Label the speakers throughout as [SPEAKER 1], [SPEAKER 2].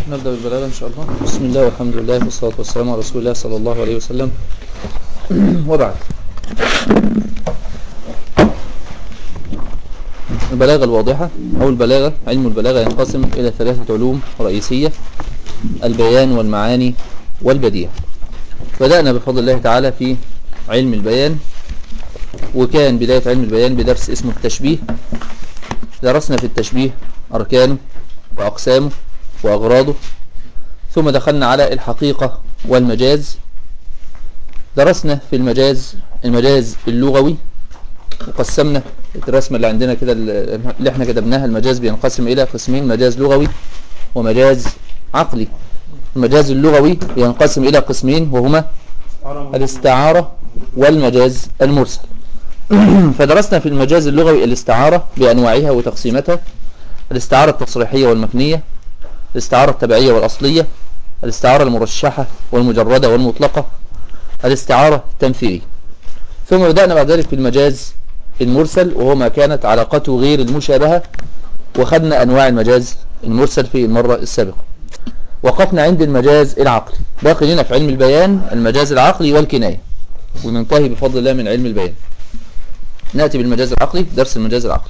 [SPEAKER 1] نبدأ بالبلاغة إن شاء الله بسم الله والحمد لله والصلاة والسلام على رسول الله صلى الله عليه وسلم وبعد البلاغة الواضحة أو البلاغة علم البلاغة ينقسم إلى ثلاثة علوم رئيسية البيان والمعاني والبديع بدأنا بفضل الله تعالى في علم البيان وكان بداية علم البيان بدرس اسمه التشبيه درسنا في التشبيه أركانه وأقسامه وأغراضه ثم دخلنا على الحقيقة والمجاز درسنا في المجاز المجاز اللغوي وقسمنا الرسمة اللي عندنا كده اللي احنا كتبناها المجاز بينقسم إلى قسمين مجاز لغوي ومجاز عقلي المجاز اللغوي ينقسم إلى قسمين وهما الاستعارة والمجاز المرسل فدرسنا في المجاز اللغوي الاستعارة بأنواعها وتقسيماتها الاستعارة التصريحية والمبنية الاستعارة التبعية والأصلية الاستعارة المرشحة والمجردة والمطلقة الاستعارة التمثيلية ثم بدأنا بعد ذلك في المجاز المرسل وهو ما كانت علاقته غير المشابهة وخدنا أنواع المجاز المرسل في المرة السابقة وقفنا عند المجاز العقلي باقي لنا في علم البيان المجاز العقلي والكناية وننتهي بفضل الله من علم البيان نأتي بالمجاز العقلي درس المجاز العقلي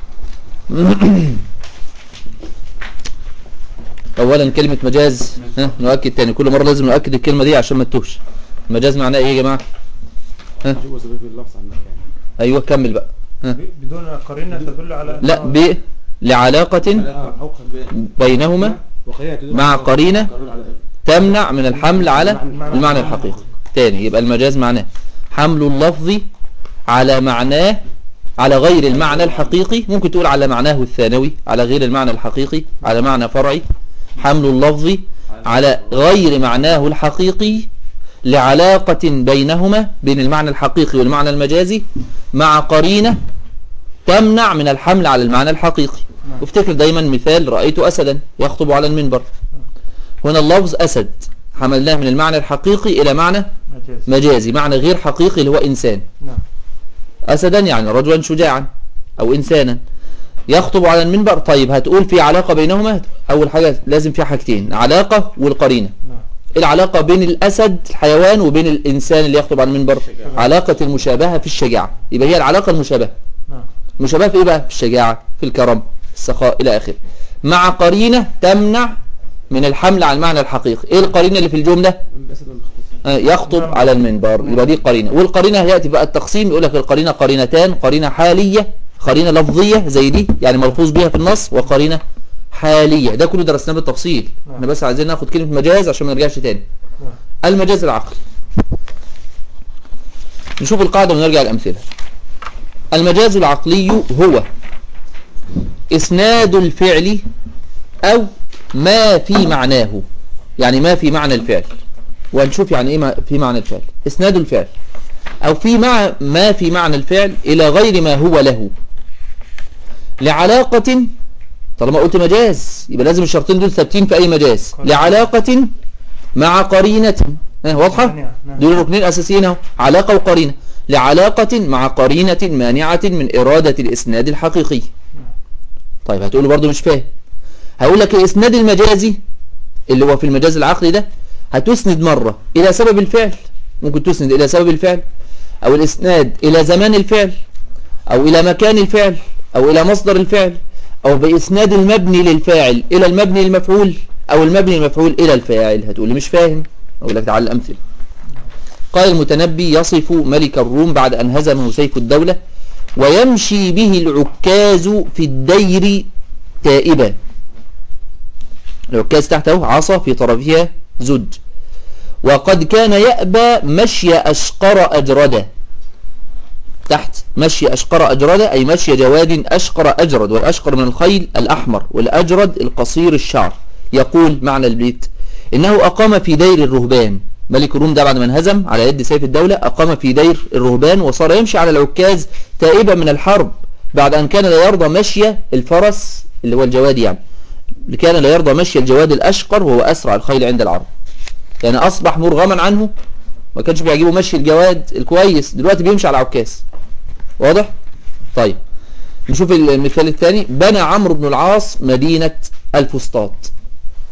[SPEAKER 1] اولا كلمة مجاز ها نؤكد تاني كل مرة لازم نؤكد الكلمة دي عشان ما تتوهش مجاز معناه ايه يا جماعة ها ايوه كمل بقى ها
[SPEAKER 2] بدون قرينة تدل على
[SPEAKER 1] لا ب لعلاقة بينهما مع قرينة تمنع من الحمل على المعنى الحقيقي تاني يبقى المجاز معناه حمل اللفظ على معناه على غير المعنى الحقيقي ممكن تقول على معناه الثانوي على غير المعنى الحقيقي على معنى فرعي حمل اللفظ على غير معناه الحقيقي لعلاقة بينهما بين المعنى الحقيقي والمعنى المجازي مع قرينة تمنع من الحمل على المعنى الحقيقي وافتكر دايما مثال رأيت أسدا يخطب على المنبر هنا اللفظ أسد حملناه من المعنى الحقيقي إلى معنى
[SPEAKER 2] مجاز
[SPEAKER 1] مجازي معنى غير حقيقي اللي هو إنسان
[SPEAKER 2] نعم
[SPEAKER 1] أسدا يعني رجلا شجاعا أو إنسانا يخطب على المنبر طيب هتقول في علاقة بينهما أول حاجة لازم في حاجتين علاقة والقرينة
[SPEAKER 2] نعم
[SPEAKER 1] العلاقة بين الأسد الحيوان وبين الإنسان اللي يخطب على المنبر علاقة المشابهة في الشجاعة يبقى هي العلاقة المشابهة
[SPEAKER 2] نعم
[SPEAKER 1] المشابهة في إيه بقى في الشجاعة في الكرم في السخاء إلى آخره مع قرينة تمنع من الحمل على المعنى الحقيقي إيه القرينة اللي في الجملة آه، يخطب على المنبر يبقى دي قرينة والقرينة يأتي بقى التقسيم يقول لك القرينة قرينتان قرينة حالية قرينة لفظية زي دي يعني ملحوظ بها في النص وقرينة حالية ده كله درسناه بالتفصيل
[SPEAKER 2] نعم.
[SPEAKER 1] احنا بس عايزين ناخد كلمة مجاز عشان ما نرجعش تاني
[SPEAKER 2] نعم
[SPEAKER 1] المجاز العقلي نشوف القاعدة ونرجع الأمثلة المجاز العقلي هو إسناد الفعل أو ما في معناه يعني ما في معنى الفعل وهنشوف يعني إيه ما في معنى الفعل إسناد الفعل أو في مع ما في معنى الفعل إلى غير ما هو له لعلاقة طالما قلت مجاز يبقى لازم الشرطين دول ثابتين في أي مجاز لعلاقة مع قرينة ها واضحة؟
[SPEAKER 2] مانعة، نعم.
[SPEAKER 1] دول ركنين أساسيين اهو علاقة وقرينة لعلاقة مع قرينة مانعة من إرادة الإسناد الحقيقي طيب هتقول برضو مش فاهم هقول لك الإسناد المجازي اللي هو في المجاز العقلي ده هتسند مرة إلى سبب الفعل ممكن تسند إلى سبب الفعل أو الإسناد إلى زمان الفعل أو إلى مكان الفعل أو إلى مصدر الفعل أو بإسناد المبني للفاعل إلى المبني للمفعول أو المبني للمفعول إلى الفاعل هتقول لي مش فاهم أقول لك تعال الأمثلة قال المتنبي يصف ملك الروم بعد أن هزمه سيف الدولة ويمشي به العكاز في الدير تائبا العكاز تحته عصا في طرفها زج وقد كان يأبى مشي أشقر أجرده تحت مشي أشقر أجرده أي مشي جواد أشقر أجرد والأشقر من الخيل الأحمر والأجرد القصير الشعر يقول معنى البيت إنه أقام في دير الرهبان ملك الروم ده بعد ما انهزم على يد سيف الدولة أقام في دير الرهبان وصار يمشي على العكاز تائبا من الحرب بعد أن كان لا يرضى مشي الفرس اللي هو الجواد يعني كان لا يرضى مشي الجواد الأشقر وهو أسرع الخيل عند العرب يعني أصبح مرغما عنه ما كانش بيعجبه مشي الجواد الكويس دلوقتي بيمشي على عكاز واضح؟ طيب نشوف المثال الثاني بنى عمرو بن العاص مدينة الفسطاط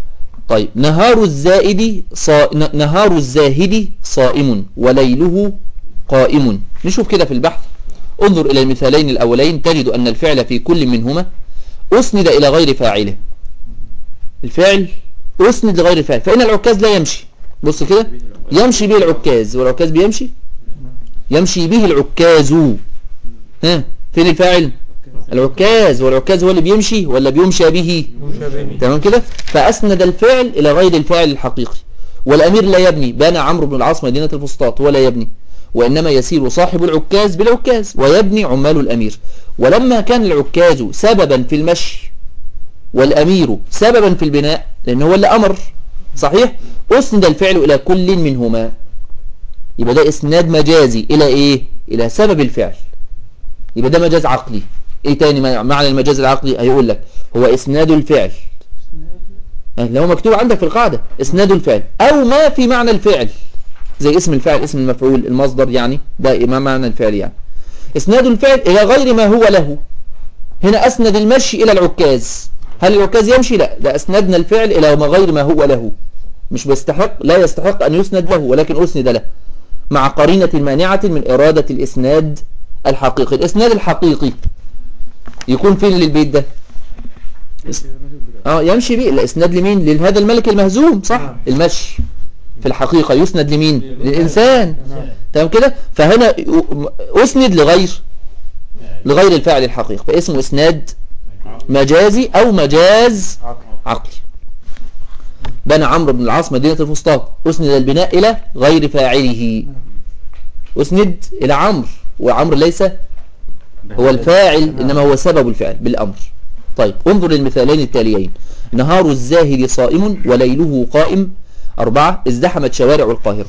[SPEAKER 1] طيب نهار الزائد صا... ن- نهار الزاهد صائم وليله قائم نشوف كده في البحث انظر إلى المثالين الأولين تجد أن الفعل في كل منهما أسند إلى غير فاعله الفعل أسند لغير فاعل فإن العكاز لا يمشي بص كده يمشي به العكاز والعكاز بيمشي يمشي به العكاز ها فين الفاعل العكاز والعكاز هو اللي بيمشي ولا بيمشى به
[SPEAKER 2] مشابهين
[SPEAKER 1] تمام كده فأسند الفعل إلى غير الفاعل الحقيقي والأمير لا يبني بنى عمرو بن العاص مدينة الفسطاط ولا يبني وإنما يسير صاحب العكاز بالعكاز ويبني عمال الأمير ولما كان العكاز سببا في المشي والأمير سببا في البناء لأنه هو اللي أمر صحيح أسند الفعل إلى كل منهما يبقى ده إسناد مجازي إلى إيه إلى سبب الفعل يبقى ده مجاز عقلي إيه تاني مع- معنى المجاز العقلي هيقول لك هو إسناد الفعل اللي هو مكتوب عندك في القاعدة اسناد الفعل او ما في معنى الفعل زي اسم الفاعل اسم المفعول المصدر يعني ده ما معنى الفعل يعني اسناد الفعل الى غير ما هو له هنا اسند المشي الى العكاز هل العكاز يمشي لا ده اسندنا الفعل الى ما غير ما هو له مش بيستحق لا يستحق ان يسند له ولكن اسند له مع قرينة مانعة من ارادة الاسناد الحقيقي الاسناد الحقيقي يكون فين للبيت ده اه يمشي بيه الاسناد لمين لهذا الملك المهزوم صح
[SPEAKER 2] نعم.
[SPEAKER 1] المشي في الحقيقة يسند لمين للإنسان تمام كده فهنا ي- أسند لغير لغير الفاعل الحقيقي فاسمه إسناد مجازي أو مجاز عقلي بنى عمرو بن العاص مدينة الفسطاط أسند البناء إلى غير فاعله أسند إلى عمرو وعمرو ليس هو الفاعل إنما هو سبب الفعل بالأمر طيب انظر للمثالين التاليين نهار الزاهد صائم وليله قائم أربعة ازدحمت شوارع القاهرة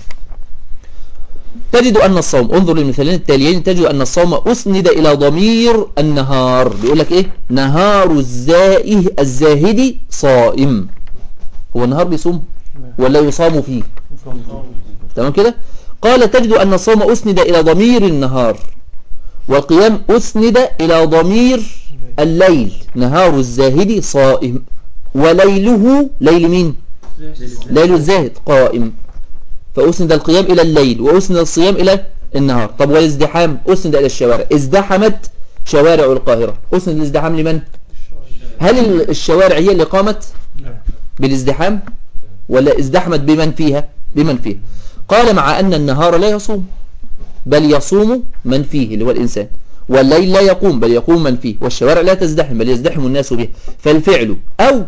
[SPEAKER 1] تجد أن الصوم انظر للمثالين التاليين تجد أن الصوم أسند إلى ضمير النهار بيقول لك إيه نهار الزائه الزاهد صائم هو النهار بيصوم ولا يصام فيه تمام كده قال تجد أن الصوم أسند إلى ضمير النهار والقيام أسند إلى ضمير الليل نهار الزاهد صائم وليله ليل مين ليل الزاهد قائم فأسند القيام إلى الليل وأسند الصيام إلى النهار طب والازدحام أسند إلى الشوارع ازدحمت شوارع القاهرة أسند الازدحام لمن هل ال- الشوارع هي اللي قامت بالازدحام ولا ازدحمت بمن فيها بمن فيها قال مع أن النهار لا يصوم بل يصوم من فيه اللي هو الإنسان والليل لا يقوم بل يقوم من فيه والشوارع لا تزدحم بل يزدحم الناس به فالفعل أو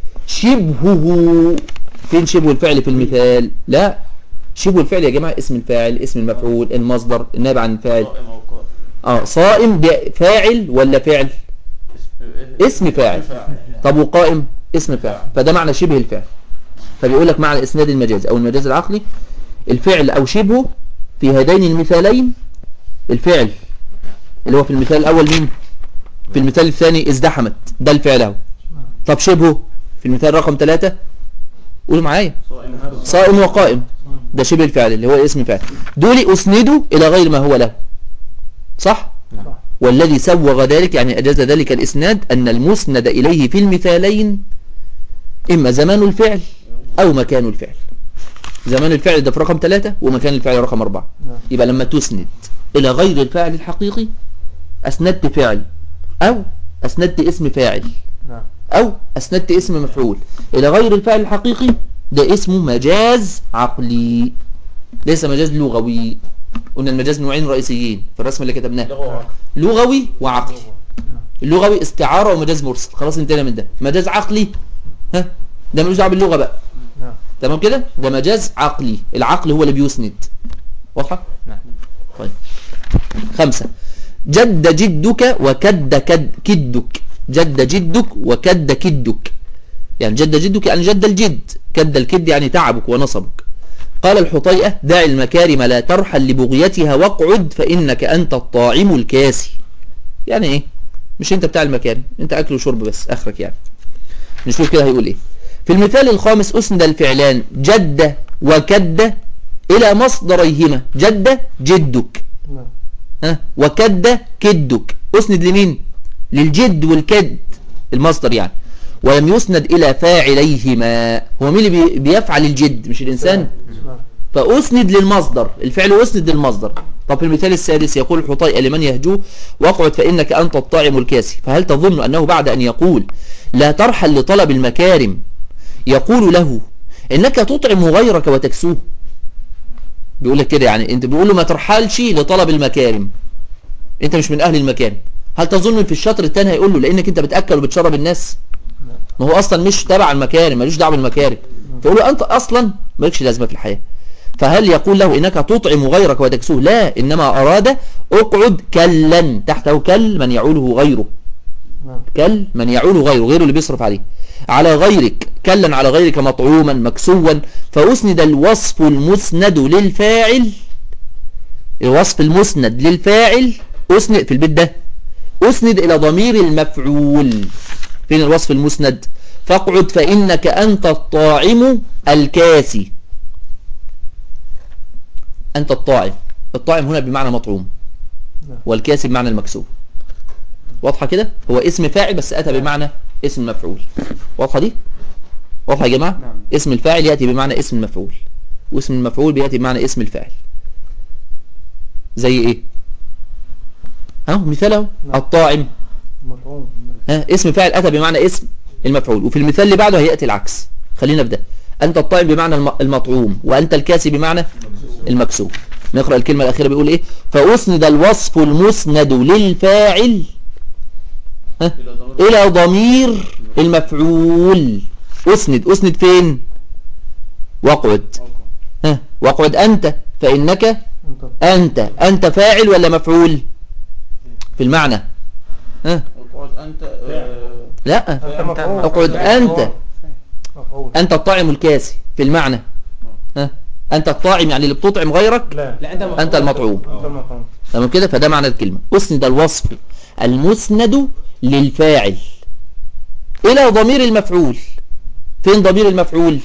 [SPEAKER 1] شبهه فين شبه الفعل في المثال لا شبه الفعل يا جماعة اسم الفاعل اسم المفعول المصدر النائب عن الفاعل اه صائم ده فاعل ولا فعل اسم فاعل طب وقائم اسم فاعل فده معنى شبه الفعل فبيقول لك معنى اسناد المجاز او المجاز العقلي الفعل او شبهه في هذين المثالين الفعل اللي هو في المثال الاول مين في المثال الثاني ازدحمت ده الفعل اهو طب شبهه في المثال رقم ثلاثة قولوا معايا صائم وقائم ده شبه الفعل اللي هو اسم فعل دول اسندوا الى غير ما هو له صح والذي سوغ ذلك يعني أجاز ذلك الإسناد أن المسند إليه في المثالين إما زمان الفعل أو مكان الفعل زمان الفعل ده في رقم ثلاثة ومكان الفعل رقم أربعة
[SPEAKER 2] نعم.
[SPEAKER 1] يبقى لما تسند إلى غير الفاعل الحقيقي أسندت فعل أو أسندت اسم فاعل
[SPEAKER 2] نعم
[SPEAKER 1] أو أسندت اسم مفعول إلى غير الفعل الحقيقي ده اسمه مجاز عقلي ليس مجاز لغوي قلنا المجاز نوعين رئيسيين في الرسم اللي كتبناه لغوي وعقلي اللغوي استعارة ومجاز مرسل خلاص انتهينا من ده مجاز عقلي ها ده ملوش دعوه باللغة بقى
[SPEAKER 2] نعم
[SPEAKER 1] تمام كده ده مجاز عقلي العقل هو اللي بيسند واضحة
[SPEAKER 2] نعم
[SPEAKER 1] طيب خمسة جد جدك وكد كد كدك جد جدك وكد كدك يعني جد جدك يعني جد الجد كد الكد يعني تعبك ونصبك قال الحطيئة دع المكارم لا ترحل لبغيتها واقعد فإنك أنت الطاعم الكاسي يعني ايه مش انت بتاع المكارم انت اكل وشرب بس اخرك يعني نشوف كده هيقول ايه في المثال الخامس اسند الفعلان جد وكد الى مصدريهما جد جدك
[SPEAKER 2] نعم
[SPEAKER 1] ها وكد كدك اسند لمين للجد والكد المصدر يعني ولم يسند إلى فاعليهما هو مين اللي بي- بيفعل الجد مش الإنسان
[SPEAKER 2] نعم
[SPEAKER 1] فأسند للمصدر الفعل أسند للمصدر طب في المثال السادس يقول الحطيئة لمن يهجوه واقعد فإنك أنت الطاعم الكاسي فهل تظن أنه بعد أن يقول لا ترحل لطلب المكارم يقول له إنك تطعم غيرك وتكسوه بيقول لك كده يعني انت بيقول له ما ترحلش لطلب المكارم انت مش من اهل المكارم هل تظن في الشطر الثاني هيقول له لانك انت بتاكل وبتشرب الناس ما هو اصلا مش تبع المكارم ملوش دعوه بالمكارم فيقول له انت اصلا مالكش لازمه في الحياه فهل يقول له انك تطعم غيرك وتكسوه لا انما اراد اقعد كلا تحته كل من يعوله غيره
[SPEAKER 2] نعم
[SPEAKER 1] كل من يعول غيره غيره اللي بيصرف عليه على غيرك كلا على غيرك مطعوما مكسوا فأسند الوصف المسند للفاعل الوصف المسند للفاعل أسند في البيت ده أسند إلى ضمير المفعول فين الوصف المسند فاقعد فإنك أنت الطاعم الكاسي أنت الطاعم الطاعم هنا بمعنى مطعوم
[SPEAKER 2] نعم.
[SPEAKER 1] والكاسي بمعنى المكسوب واضحة كده هو اسم فاعل بس أتى بمعنى اسم مفعول واضحة دي واضحة يا جماعة
[SPEAKER 3] نعم.
[SPEAKER 1] اسم الفاعل يأتي بمعنى اسم المفعول واسم المفعول بيأتي بمعنى اسم الفاعل زي ايه ها مثال اهو
[SPEAKER 2] نعم.
[SPEAKER 1] الطاعم
[SPEAKER 2] مطعوم
[SPEAKER 1] ها اسم فاعل أتى بمعنى اسم المفعول وفي المثال اللي بعده هيأتي العكس خلينا نبدأ أنت الطاعم بمعنى الم- المطعوم وأنت الكاسي بمعنى المكسوب نقرأ الكلمة الأخيرة بيقول إيه فأسند الوصف المسند للفاعل ها؟ إلى ضمير المفعول أسند أسند فين واقعد ها واقعد أنت فإنك
[SPEAKER 2] انت
[SPEAKER 1] أنت أنت فاعل ولا مفعول في المعنى ها
[SPEAKER 3] اقعد انت آه،
[SPEAKER 1] لا
[SPEAKER 2] انت مفعول
[SPEAKER 1] اقعد أنت
[SPEAKER 2] مفعول
[SPEAKER 1] أنت الطاعم الكاسي في المعنى ها أنت الطاعم يعني اللي بتطعم غيرك
[SPEAKER 2] لا
[SPEAKER 3] لا انت
[SPEAKER 1] أنت المطعوم
[SPEAKER 2] انت المطعوم
[SPEAKER 1] تمام كده فده معنى الكلمة أسند الوصف المسند للفاعل إلى ضمير المفعول فين ضمير المفعول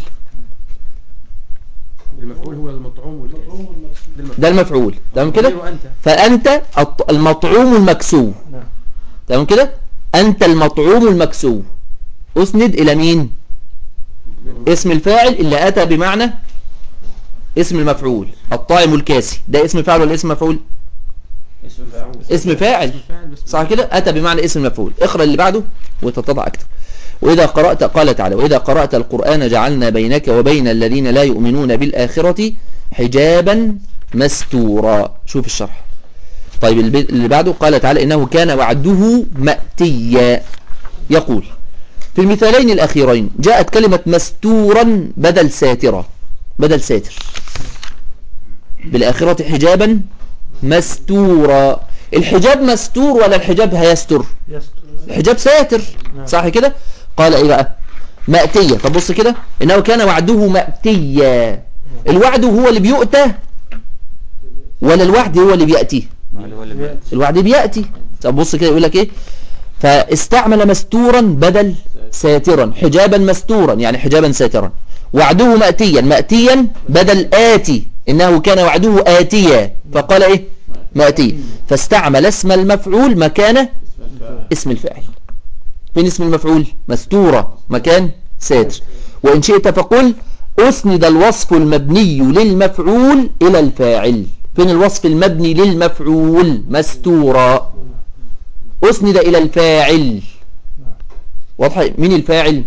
[SPEAKER 3] المفعول هو المطعوم والكاس
[SPEAKER 1] ده المفعول تمام كده
[SPEAKER 3] غيره انت
[SPEAKER 1] فأنت الط- المطعوم المكسو
[SPEAKER 2] نعم
[SPEAKER 1] تمام كده أنت المطعوم المكسو أسند إلى مين اسم الفاعل اللي أتى بمعنى اسم المفعول الطاعم الكاسي ده اسم فاعل ولا اسم مفعول
[SPEAKER 3] اسم فاعل
[SPEAKER 1] اسم فاعل
[SPEAKER 3] فاعل بس
[SPEAKER 1] صح كده أتى بمعنى اسم المفعول اقرأ اللي بعده وتتضع أكتر وإذا قرأت قال تعالى وإذا قرأت القرآن جعلنا بينك وبين الذين لا يؤمنون بالآخرة حجابا مستورا شوف الشرح طيب البي- اللي بعده قال تعالى إنه كان وعده مأتيا يقول في المثالين الأخيرين جاءت كلمة مستورا بدل ساترة بدل ساتر بالآخرة حجابا مستورا الحجاب مستور ولا الحجاب هيستر
[SPEAKER 2] يستر
[SPEAKER 1] الحجاب ساتر
[SPEAKER 2] نعم.
[SPEAKER 1] صح كده قال ايه بقى مأتية طب بص كده انه كان وعده مأتية الوعد هو اللي بيؤتى ولا الوعد هو اللي بيأتي
[SPEAKER 2] يأتي.
[SPEAKER 1] الوعد بيأتي طب بص كده يقول لك ايه فاستعمل مستورا بدل ساترا حجابا مستورا يعني حجابا ساترا وعده مأتيا مأتيا بدل آتي إنه كان وعده آتيا فقال إيه مأتي فاستعمل اسم المفعول مكان اسم الفاعل فين اسم المفعول مستورة مكان ساتر وإن شئت فقل أسند الوصف المبني للمفعول إلى الفاعل فين الوصف المبني للمفعول مستورة أسند إلى الفاعل واضح مين الفاعل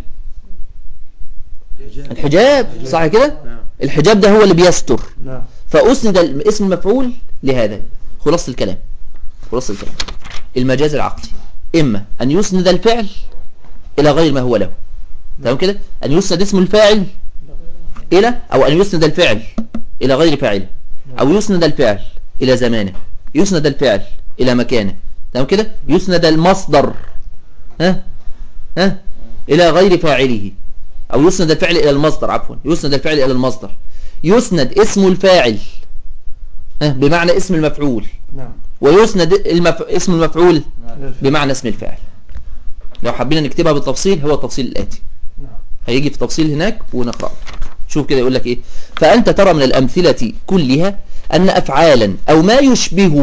[SPEAKER 1] الحجاب صح كده
[SPEAKER 3] نعم
[SPEAKER 1] الحجاب ده هو اللي بيستر
[SPEAKER 2] نعم
[SPEAKER 1] فأسند اسم المفعول لهذا خلاص الكلام خلاص الكلام المجاز العقلي إما أن يسند الفعل إلى غير ما هو له تمام كده أن يسند اسم الفاعل إلى أو أن يسند الفعل إلى غير فاعله أو يسند الفعل إلى زمانه يسند الفعل إلى مكانه تمام كده يسند المصدر ها ها إلى غير فاعله أو يسند الفعل إلى المصدر عفوا يسند الفعل إلى المصدر يسند اسم الفاعل ها بمعنى اسم المفعول
[SPEAKER 2] نعم
[SPEAKER 1] ويسند المف... اسم المفعول
[SPEAKER 2] للفعل.
[SPEAKER 1] بمعنى اسم الفاعل لو حبينا نكتبها بالتفصيل هو التفصيل الآتي
[SPEAKER 2] نعم
[SPEAKER 1] هيجي في تفصيل هناك ونقرأ شوف كده يقول لك ايه فأنت ترى من الأمثلة كلها أن أفعالا أو ما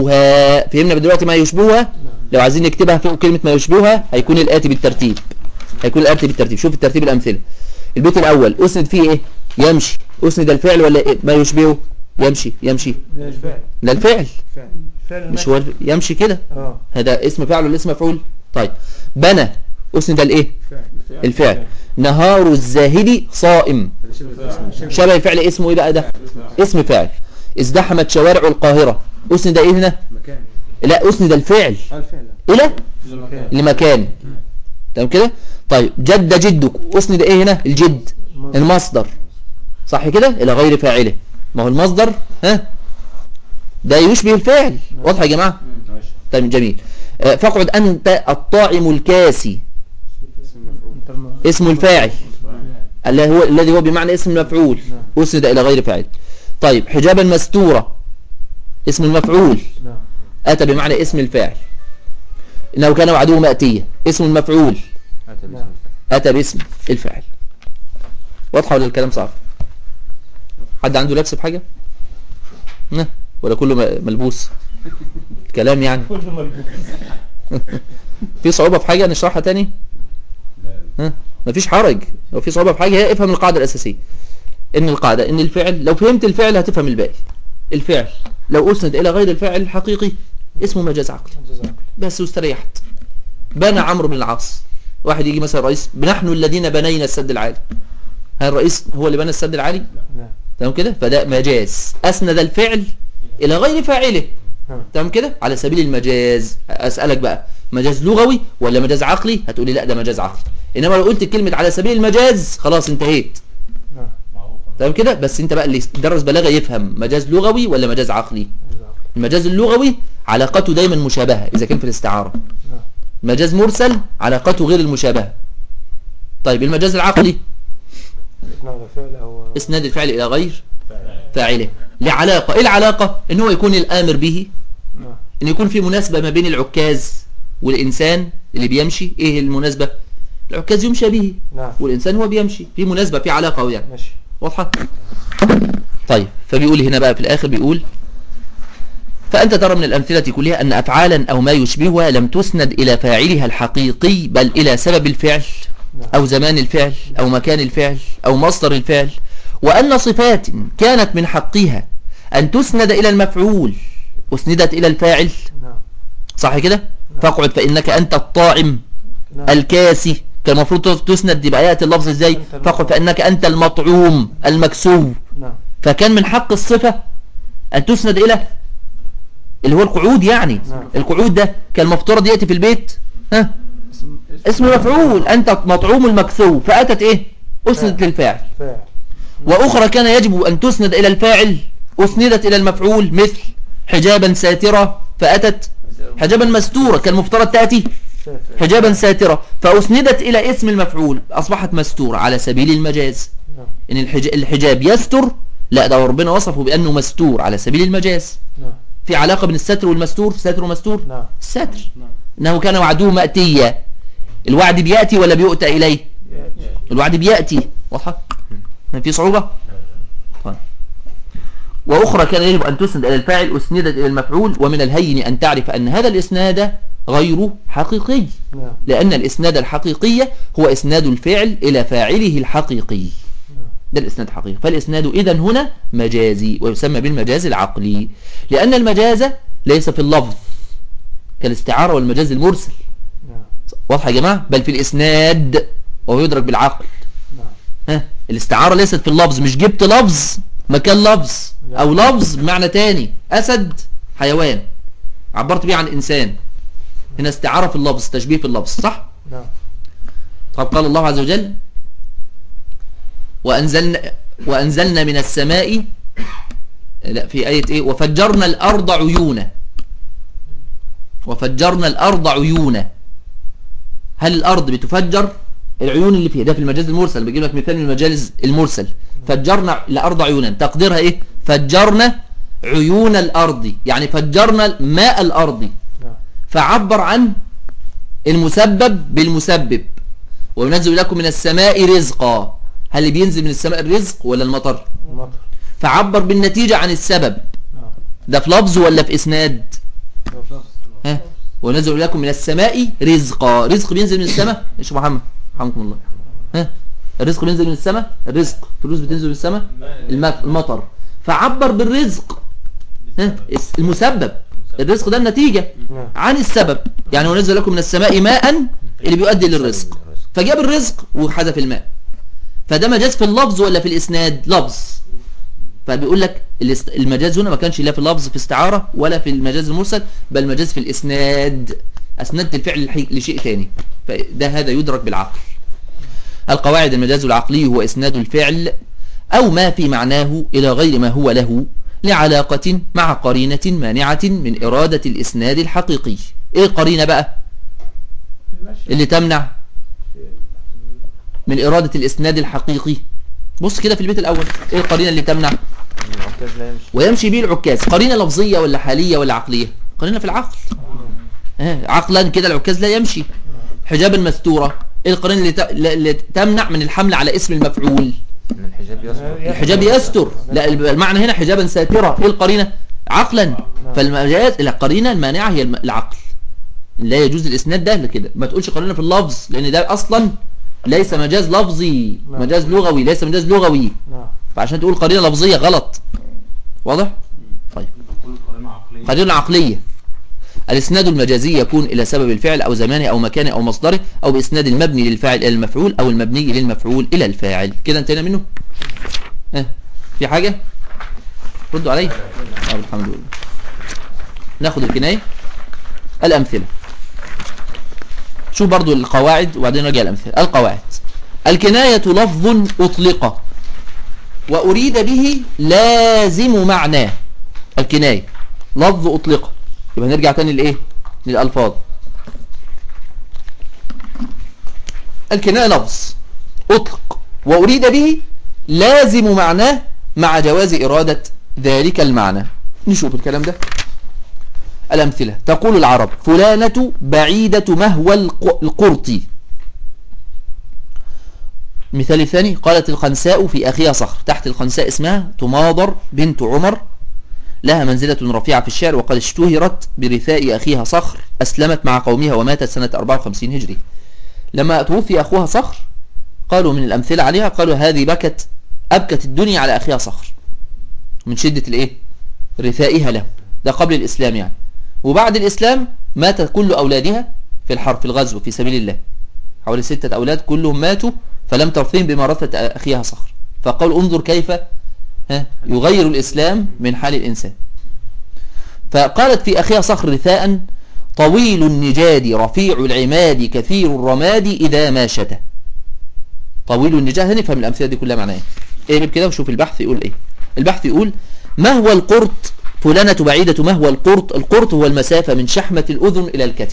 [SPEAKER 1] يشبهها فهمنا دلوقتي ما يشبهها لو عايزين نكتبها فوق كلمة ما يشبهها هيكون الآتي بالترتيب هيكون الآتي بالترتيب شوف الترتيب الأمثلة البيت الأول أسند فيه إيه يمشي أسند الفعل ولا إيه؟ ما يشبهه يمشي يمشي
[SPEAKER 2] ده الفعل
[SPEAKER 1] ده الفعل
[SPEAKER 2] الفعل
[SPEAKER 1] مش هو الف- يمشي كده
[SPEAKER 2] اه
[SPEAKER 1] هذا اسم فعل ولا اسم مفعول طيب بنى أسند الإيه الفعل نهار الزاهد صائم شبه الفعل اسمه إيه بقى ده اسم فاعل ازدحمت شوارع القاهرة أسند إيه هنا
[SPEAKER 3] مكان
[SPEAKER 1] لا أسند الفعل
[SPEAKER 3] الفعل
[SPEAKER 1] إلى
[SPEAKER 3] المكان
[SPEAKER 1] لمكان تمام كده طيب جد جدك اسند ايه هنا الجد المصدر صح كده الى غير فاعله ما هو المصدر ها ده يشبه الفعل واضح يا جماعه طيب جميل آه، فاقعد انت الطاعم الكاسي
[SPEAKER 3] اسم مفعول
[SPEAKER 2] انت الم...
[SPEAKER 1] اسم الفاعل اللي هو الذي هو بمعنى اسم المفعول اسند الى غير فاعل طيب حجابا مستوره اسم المفعول
[SPEAKER 2] نعم
[SPEAKER 1] اتى بمعنى اسم الفاعل انه كان وعده ماتيه اسم المفعول
[SPEAKER 2] نعم
[SPEAKER 1] أتى باسم الفاعل واضحة ولا الكلام صعب حد عنده لبس في حاجة نه ولا كله م- ملبوس الكلام يعني
[SPEAKER 2] كله ملبوس
[SPEAKER 1] في صعوبة في حاجة نشرحها تاني ها مفيش حرج لو في صعوبة في حاجة هي افهم القاعدة الأساسية إن القاعدة إن الفعل لو فهمت الفعل هتفهم الباقي الفعل لو أسند إلى غير الفاعل الحقيقي اسمه مجاز عقلي
[SPEAKER 2] جزاك
[SPEAKER 1] بس واستريحت بنى عمرو بن العاص واحد يجي مثلا رئيس نحن الذين بنينا السد العالي هل الرئيس هو اللي بنى السد العالي
[SPEAKER 2] نعم
[SPEAKER 1] تمام كده فده مجاز اسند الفعل الى غير فاعله
[SPEAKER 2] نعم
[SPEAKER 1] تمام كده على سبيل المجاز اسالك بقى مجاز لغوي ولا مجاز عقلي هتقولي لا ده مجاز عقلي انما لو قلت كلمه على سبيل المجاز خلاص انتهيت
[SPEAKER 2] نعم
[SPEAKER 1] تمام كده بس انت بقى اللي درس بلاغه يفهم مجاز لغوي ولا مجاز عقلي
[SPEAKER 2] جزاك
[SPEAKER 1] المجاز اللغوي علاقته دايما مشابهه اذا كان في الاستعاره
[SPEAKER 2] نعم
[SPEAKER 1] مجاز مرسل علاقته غير المشابهة طيب المجاز العقلي
[SPEAKER 2] اسمه فعل او
[SPEAKER 1] اسناد الفعل الى غير فاعله لعلاقة ايه العلاقة ان هو يكون الامر به
[SPEAKER 2] نعم
[SPEAKER 1] ان يكون في مناسبة ما بين العكاز والانسان اللي بيمشي ايه المناسبة العكاز يمشى به
[SPEAKER 2] نعم
[SPEAKER 1] والانسان هو بيمشي في مناسبة في علاقة يعني
[SPEAKER 2] ماشي
[SPEAKER 1] واضحة طيب فبيقول هنا بقى في الآخر بيقول فأنت ترى من الأمثلة كلها أن أفعالا أو ما يشبهها لم تسند إلى فاعلها الحقيقي بل إلى سبب الفعل أو زمان الفعل أو مكان الفعل أو مصدر الفعل وأن صفات كانت من حقها أن تسند إلى المفعول أسندت إلى الفاعل
[SPEAKER 2] نعم
[SPEAKER 1] صح كده فاقعد فإنك أنت الطاعم
[SPEAKER 2] نعم
[SPEAKER 1] الكاسي كان المفروض تسند يبقى يأتي اللفظ ازاي
[SPEAKER 2] أنت المطعوم.
[SPEAKER 1] فاقعد فإنك أنت المطعوم المكسو
[SPEAKER 2] نعم
[SPEAKER 1] فكان من حق الصفة أن تسند إلى اللي هو القعود يعني
[SPEAKER 2] نعم.
[SPEAKER 1] القعود ده كان المفترض يأتي في البيت ها اسم مفعول أنت مطعوم المكسو فأتت إيه أسندت للفاعل
[SPEAKER 2] فاعل
[SPEAKER 1] وأخرى كان يجب أن تسند إلى الفاعل أسندت إلى المفعول مثل حجابا ساترة فأتت حجابا مستورة كان المفترض تأتي
[SPEAKER 2] ساتر
[SPEAKER 1] حجابا ساترة فأسندت إلى اسم المفعول أصبحت مستورة على سبيل المجاز
[SPEAKER 2] نعم
[SPEAKER 1] إن الحج... الحجاب يستر لا ده ربنا وصفه بأنه مستور على سبيل المجاز
[SPEAKER 2] نعم
[SPEAKER 1] في علاقة بين الستر والمستور ستر ومستور
[SPEAKER 2] نعم
[SPEAKER 1] الستر إنه كان وعده مأتيا الوعد بيأتي ولا بيؤتى إليه
[SPEAKER 2] يأتي.
[SPEAKER 1] الوعد بيأتي واضحة ما في صعوبة طيب. وأخرى كان يجب أن تسند إلى الفاعل أسندت إلى المفعول ومن الهين أن تعرف أن هذا الإسناد غير حقيقي
[SPEAKER 2] نعم
[SPEAKER 1] لأن الإسناد الحقيقي هو إسناد الفعل إلى فاعله الحقيقي ده الإسناد الحقيقي فالإسناد إذن هنا مجازي ويسمى بالمجاز العقلي لأن المجاز ليس في اللفظ كالاستعارة والمجاز المرسل
[SPEAKER 2] نعم
[SPEAKER 1] واضح يا جماعة بل في الإسناد وهو يدرك بالعقل
[SPEAKER 2] نعم
[SPEAKER 1] ها الاستعارة ليست في اللفظ مش جبت لفظ مكان لفظ أو لفظ بمعنى تاني أسد حيوان عبرت بيه عن إنسان هنا استعارة في اللفظ تشبيه في اللفظ صح؟
[SPEAKER 2] نعم
[SPEAKER 1] طب قال الله عز وجل وأنزلنا, وأنزلنا من السماء لا في آية إيه وفجرنا الأرض عيونا وفجرنا الأرض عيونا هل الأرض بتفجر العيون اللي فيها ده في المجاز المرسل بجيب لك مثال من المجاز المرسل فجرنا الأرض عيونا تقديرها إيه فجرنا عيون الأرض يعني فجرنا ماء الأرض
[SPEAKER 2] نعم
[SPEAKER 1] فعبر عن المسبب بالمسبب وينزل لكم من السماء رزقا هل اللي بينزل من السماء الرزق ولا المطر
[SPEAKER 2] المطر
[SPEAKER 1] فعبر بالنتيجة عن السبب
[SPEAKER 2] نعم
[SPEAKER 1] ده في لفظ ولا في اسناد
[SPEAKER 2] لفظ.
[SPEAKER 1] ها ونزل لكم من السماء رزقا رزق بينزل من السماء ايش يا محمد رحمكم الله ها الرزق بينزل من السماء الرزق فلوس بتنزل من السماء الماء المطر فعبر بالرزق ها الس- المسبب الرزق ده النتيجة
[SPEAKER 2] نعم
[SPEAKER 1] عن السبب يعني ونزل لكم من السماء ماء اللي بيؤدي للرزق فجاب الرزق وحذف الماء فده مجاز في اللفظ ولا في الإسناد لفظ فبيقول لك الاست- المجاز هنا ما كانش لا في اللفظ في استعارة ولا في المجاز المرسل بل مجاز في الإسناد أسندت الفعل لحي- لشيء تاني فده هذا يدرك بالعقل القواعد المجاز العقلي هو إسناد الفعل أو ما في معناه إلى غير ما هو له لعلاقة مع قرينة مانعة من إرادة الإسناد الحقيقي إيه القرينة بقى اللي تمنع من إرادة الإسناد الحقيقي بص كده في البيت الأول إيه القرينة اللي تمنع
[SPEAKER 2] العكاز لا يمشي
[SPEAKER 1] ويمشي به العكاز قرينة لفظية ولا حالية ولا عقلية قرينة في العقل ها، عقلا كده العكاز لا يمشي حجابا مستورة ايه القرينة اللي, ت... اللي تمنع من الحمل على اسم المفعول
[SPEAKER 4] ان الحجاب يصبر
[SPEAKER 1] الحجاب يستر لا المعنى هنا حجابا ساترة ايه القرينة عقلا فالمجاز القرينة المانعة هي الم- العقل لا يجوز الاسناد ده لكده ما تقولش قرينة في اللفظ لان ده اصلا ليس مجاز لفظي
[SPEAKER 2] نعم.
[SPEAKER 1] مجاز لغوي ليس مجاز لغوي
[SPEAKER 2] نعم
[SPEAKER 1] فعشان تقول قرينة لفظية غلط واضح طيب قرينة عقلية الاسناد المجازي يكون الى سبب الفعل او زمانه او مكانه او مصدره او باسناد المبني للفاعل الى المفعول او المبني للمفعول الى الفاعل كده انتهينا منه ها في حاجة ردوا علي طب الحمد لله ناخد الكناية الامثلة شوف برضو القواعد وبعدين نرجع الامثلة القواعد الكناية لفظ اطلق وأريد به لازم معناه الكناية لفظ أطلق يبقى نرجع تاني لإيه للألفاظ الكناية لفظ أطلق وأريد به لازم معناه مع جواز إرادة ذلك المعنى نشوف الكلام ده الأمثلة تقول العرب فلانة بعيدة مهوى الق- القرط مثال الثاني قالت الخنساء في أخيها صخر تحت الخنساء اسمها تماضر بنت عمر لها منزلة رفيعة في الشعر وقد اشتهرت برثاء أخيها صخر أسلمت مع قومها وماتت سنة 54 هجري لما توفي أخوها صخر قالوا من الأمثلة عليها قالوا هذه بكت أبكت الدنيا على أخيها صخر من شدة الإيه رثائها له ده قبل الإسلام يعني وبعد الإسلام مات كل أولادها في الحرب في الغزو في سبيل الله حوالي ستة أولاد كلهم ماتوا فلم ترثهم بما رثت أخيها صخر فقال انظر كيف ها يغير الإسلام من حال الإنسان فقالت في أخيها صخر رثاء طويل النجاد رفيع العماد كثير الرماد إذا ما شتى طويل النجاد هنفهم الأمثلة دي كلها معناها إيه اقلب كده وشوف البحث يقول إيه البحث يقول ما هو القرط فلانة بعيدة ما هو القرط القرط هو المسافة من شحمة الأذن إلى الكتف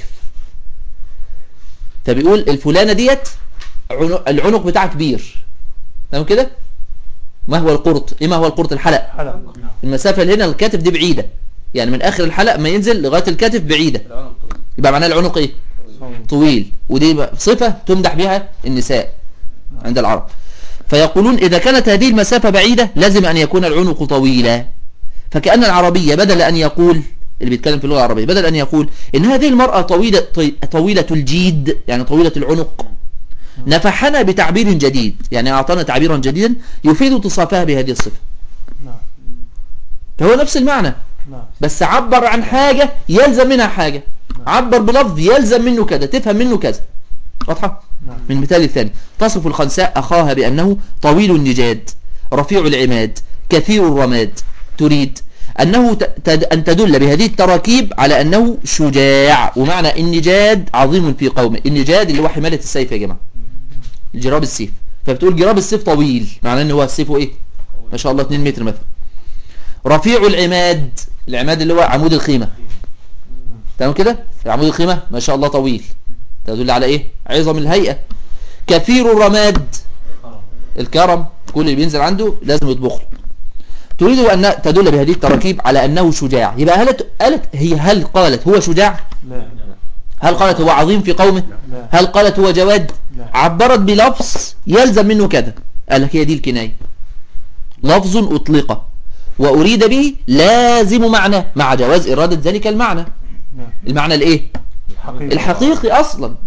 [SPEAKER 1] فبيقول الفلانة ديت عنق العنق بتاعها كبير تمام كده ما هو القرط ايه ما هو القرط الحلق
[SPEAKER 2] حلق
[SPEAKER 1] المسافة اللي هنا الكتف دي بعيدة يعني من اخر الحلق ما ينزل لغاية الكتف بعيدة
[SPEAKER 3] العنق طويل
[SPEAKER 1] يبقى معناه العنق ايه طويل ودي بقى صفة تمدح بها النساء عند العرب فيقولون إذا كانت هذه المسافة بعيدة لازم أن يكون العنق طويلا فكأن العربية بدل أن يقول اللي بيتكلم في اللغة العربية بدل أن يقول إن هذه المرأة طويلة طي- طويلة الجيد يعني طويلة العنق نفحنا بتعبير جديد يعني أعطانا تعبيرا جديدا يفيد اتصافها بهذه الصفة
[SPEAKER 2] نعم
[SPEAKER 1] فهو نفس المعنى
[SPEAKER 2] نعم
[SPEAKER 1] بس عبر عن حاجة يلزم منها حاجة عبر بلفظ يلزم منه كذا تفهم منه كذا واضحة
[SPEAKER 2] نعم.
[SPEAKER 1] من المثال الثاني تصف الخنساء أخاها بأنه طويل النجاد رفيع العماد كثير الرماد تريد أنه ت- تد- أن تدل بهذه التراكيب على أنه شجاع ومعنى النجاد عظيم في قومه النجاد اللي هو حمالة السيف يا جماعة جراب السيف فبتقول جراب السيف طويل معناه ان هو سيفه ايه ما شاء الله 2 متر مثلا رفيع العماد العماد اللي هو عمود الخيمة تمام كده عمود الخيمة ما شاء الله طويل تدل على ايه عظم الهيئة كثير الرماد الكرم كل اللي بينزل عنده لازم يطبخ له تريد ان تدل بهذه التراكيب على انه شجاع يبقى هل قالت هي هل قالت هو شجاع
[SPEAKER 2] لا
[SPEAKER 1] هل قالت هو عظيم في قومه
[SPEAKER 2] لا
[SPEAKER 1] هل قالت هو جواد
[SPEAKER 2] لا.
[SPEAKER 1] عبرت بلفظ يلزم منه كذا قال لك هي دي الكناية لفظ أطلق وأريد به لازم معنى مع جواز إرادة ذلك المعنى
[SPEAKER 2] نعم
[SPEAKER 1] المعنى الإيه
[SPEAKER 2] حقيقة
[SPEAKER 1] الحقيقي أصلا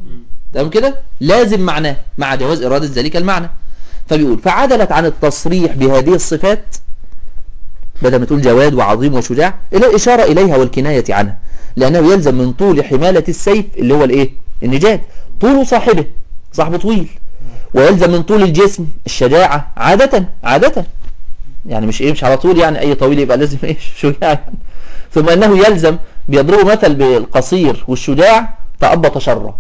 [SPEAKER 1] تمام كده لازم معناه مع جواز إرادة ذلك المعنى فبيقول فعدلت عن التصريح بهذه الصفات بدل ما تقول جواد وعظيم وشجاع إلى الإشارة إليها والكناية عنها لأنه يلزم من طول حمالة السيف اللي هو الإيه النجاد طول صاحبه صاحبه طويل ويلزم من طول الجسم الشجاعة عادة عادة يعني مش إيه مش على طول يعني أي طويل يبقى لازم إيه شجاع يعني. ثم أنه يلزم بيضربوا مثل بالقصير والشجاع تأبط شرا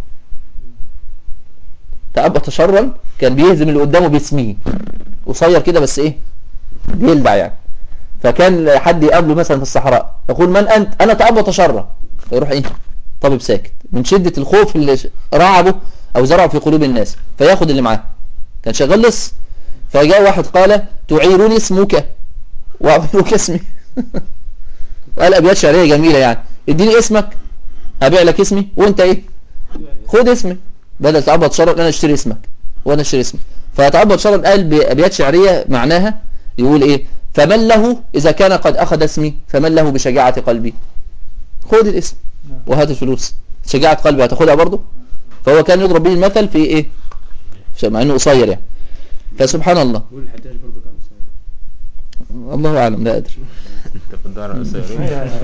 [SPEAKER 1] تأبط شرا كان بيهزم اللي قدامه باسمه قصير كده بس ايه بيلدع يعني فكان حد يقابله مثلا في الصحراء يقول من انت انا تأبط شرا فيروح ايه طبيب ساكت من شدة الخوف اللي ش- رعبه او زرعه في قلوب الناس فياخد اللي معاه كان شغال لص فجاء واحد قال تعيرني اسمك واعطيك اسمي قال ابيات شعريه جميله يعني اديني اسمك هبيع لك اسمي وانت ايه خد اسمي بدل تعبط شرط انا اشتري اسمك وانا اشتري اسمك فتعبط شرط قال بابيات شعريه معناها يقول ايه فمن له اذا كان قد اخذ اسمي فمن له بشجاعه قلبي خد الاسم وهات الفلوس شجاعه قلبي هتاخدها برضه فهو كان يضرب به المثل في ايه مع انه قصير يعني فسبحان الله
[SPEAKER 3] قول الحجاج برضه كان قصير
[SPEAKER 1] الله اعلم لا ادري
[SPEAKER 2] انت في الدار القصيرين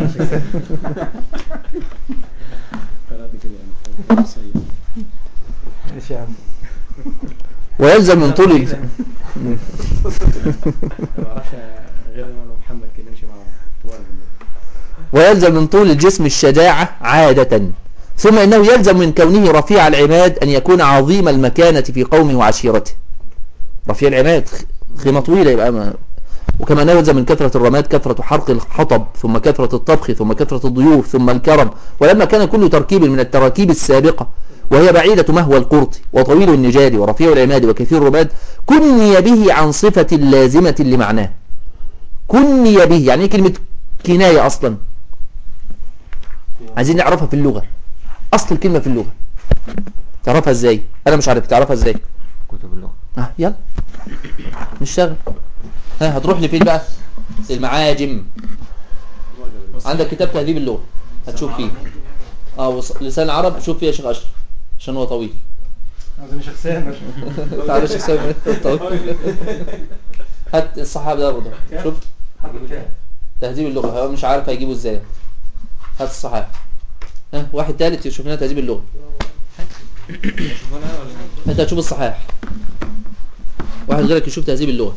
[SPEAKER 3] ثلاثة كده يعني قصير
[SPEAKER 4] ماشي يا عم
[SPEAKER 1] ويلزم من طول ال-
[SPEAKER 3] ما بعرفش غير انا ومحمد كده نمشي مع طوال
[SPEAKER 1] ويلزم من طول الجسم الشجاعة عادة ثم إنه يلزم من كونه رفيع العماد أن يكون عظيم المكانة في قومه وعشيرته رفيع العماد خ- خيمة طويلة يبقى ما وكما أنه يلزم من كثرة الرماد كثرة حرق الحطب ثم كثرة الطبخ ثم كثرة الضيوف ثم الكرم ولما كان كل تركيب من التراكيب السابقة وهي بعيدة مهوى القرط وطويل النجاد ورفيع العماد وكثير الرماد كني به عن صفة لازمة لمعناه كني به يعني ايه كلمة كناية أصلا عايزين نعرفها في اللغة أصل الكلمة في اللغة تعرفها ازاي أنا مش عارف تعرفها ازاي
[SPEAKER 2] كتب اللغة
[SPEAKER 1] اه يلا نشتغل ها هتروح لفين بقى المعاجم عندك كتاب تهذيب اللغة هتشوف فيه اه وص- لسان العرب شوف فيه يا شيخ أشرف عشان هو طويل
[SPEAKER 4] عايزين شيخ سامر
[SPEAKER 1] تعال يا شيخ سامر طويل هات الصحابة ده برضه شوف تهذيب اللغة هو مش عارف هيجيبه ازاي هات الصحابة ها واحد تالت يشوف لنا تهذيب اللغة انت هتشوف الصحاح واحد غيرك يشوف تهذيب اللغة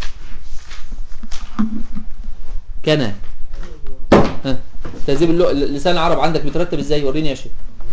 [SPEAKER 1] كان ها تهذيب اللغة لسان العرب عندك مترتب ازاي وريني يا شيخ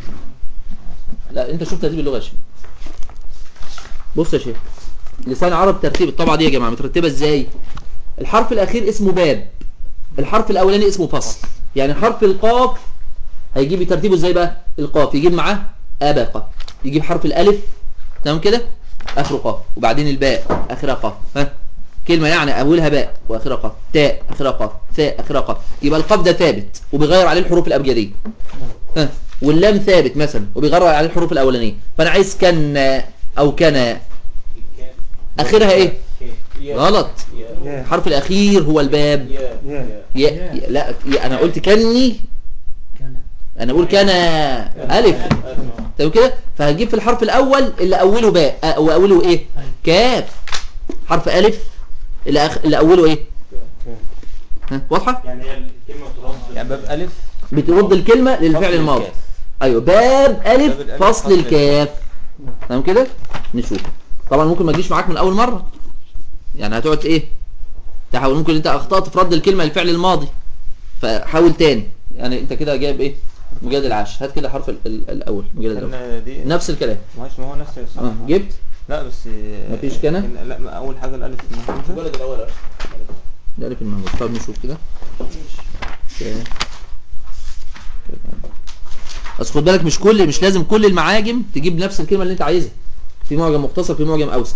[SPEAKER 1] لا انت شوف تهذيب اللغة يا شيخ بص يا شيخ لسان العرب ترتيب الطبعة دي يا جماعة مترتبة ازاي الحرف الاخير اسمه باب الحرف الاولاني اسمه فصل يعني حرف القاف هيجيب ترتيبه ازاي بقى القاف يجيب معاه ابقة يجيب حرف الالف تمام كده اخره قاف وبعدين الباء اخرها قاف ها كلمة يعني اولها باء واخرها قاف تاء اخرها قاف ثاء اخرها قاف يبقى القاف ده ثابت وبيغير عليه الحروف الابجدية ها واللام ثابت مثلا وبيغير عليه الحروف الاولانية فانا عايز كان او كان اخرها ايه غلط
[SPEAKER 4] يا
[SPEAKER 1] الحرف الاخير هو الباب
[SPEAKER 4] يا
[SPEAKER 1] يا يا- لا يا انا قلت كني انا بقول كان الف تمام كده فهجيب في الحرف الاول اللي اوله باء أ- واوله ايه كاف حرف الف اللي, أخ... اللي اوله ايه ها واضحه
[SPEAKER 3] يعني هي الكلمة ترد
[SPEAKER 2] يعني باب ألف
[SPEAKER 1] بترد الكلمه للفعل
[SPEAKER 2] فصل
[SPEAKER 1] الماضي
[SPEAKER 2] الكاف.
[SPEAKER 1] ايوه باب
[SPEAKER 2] باب
[SPEAKER 1] الف
[SPEAKER 2] الألف،
[SPEAKER 1] فصل
[SPEAKER 2] فصل
[SPEAKER 1] الكاف تمام كده نشوف طبعا ممكن ما تجيش معاك من اول مره يعني هتقعد ايه تحاول ممكن انت اخطات في رد الكلمه للفعل الماضي فحاول تاني يعني انت كده جايب ايه مجلد العاشر هات كده حرف ال- ال- الاول مجلد الاول
[SPEAKER 2] كان دي
[SPEAKER 1] نفس الكلام
[SPEAKER 2] ماشي ما هو نفس الصح
[SPEAKER 1] اه جبت
[SPEAKER 2] لا بس
[SPEAKER 1] مفيش كده؟
[SPEAKER 2] إن- لا ما اول حاجه الالف المهموزه
[SPEAKER 3] الولد الاول
[SPEAKER 1] الالف المهموز طب نشوف كده كده. كده. بس خد بالك مش كل مش لازم كل المعاجم تجيب نفس الكلمه اللي انت عايزها في معجم مختصر في معجم اوسع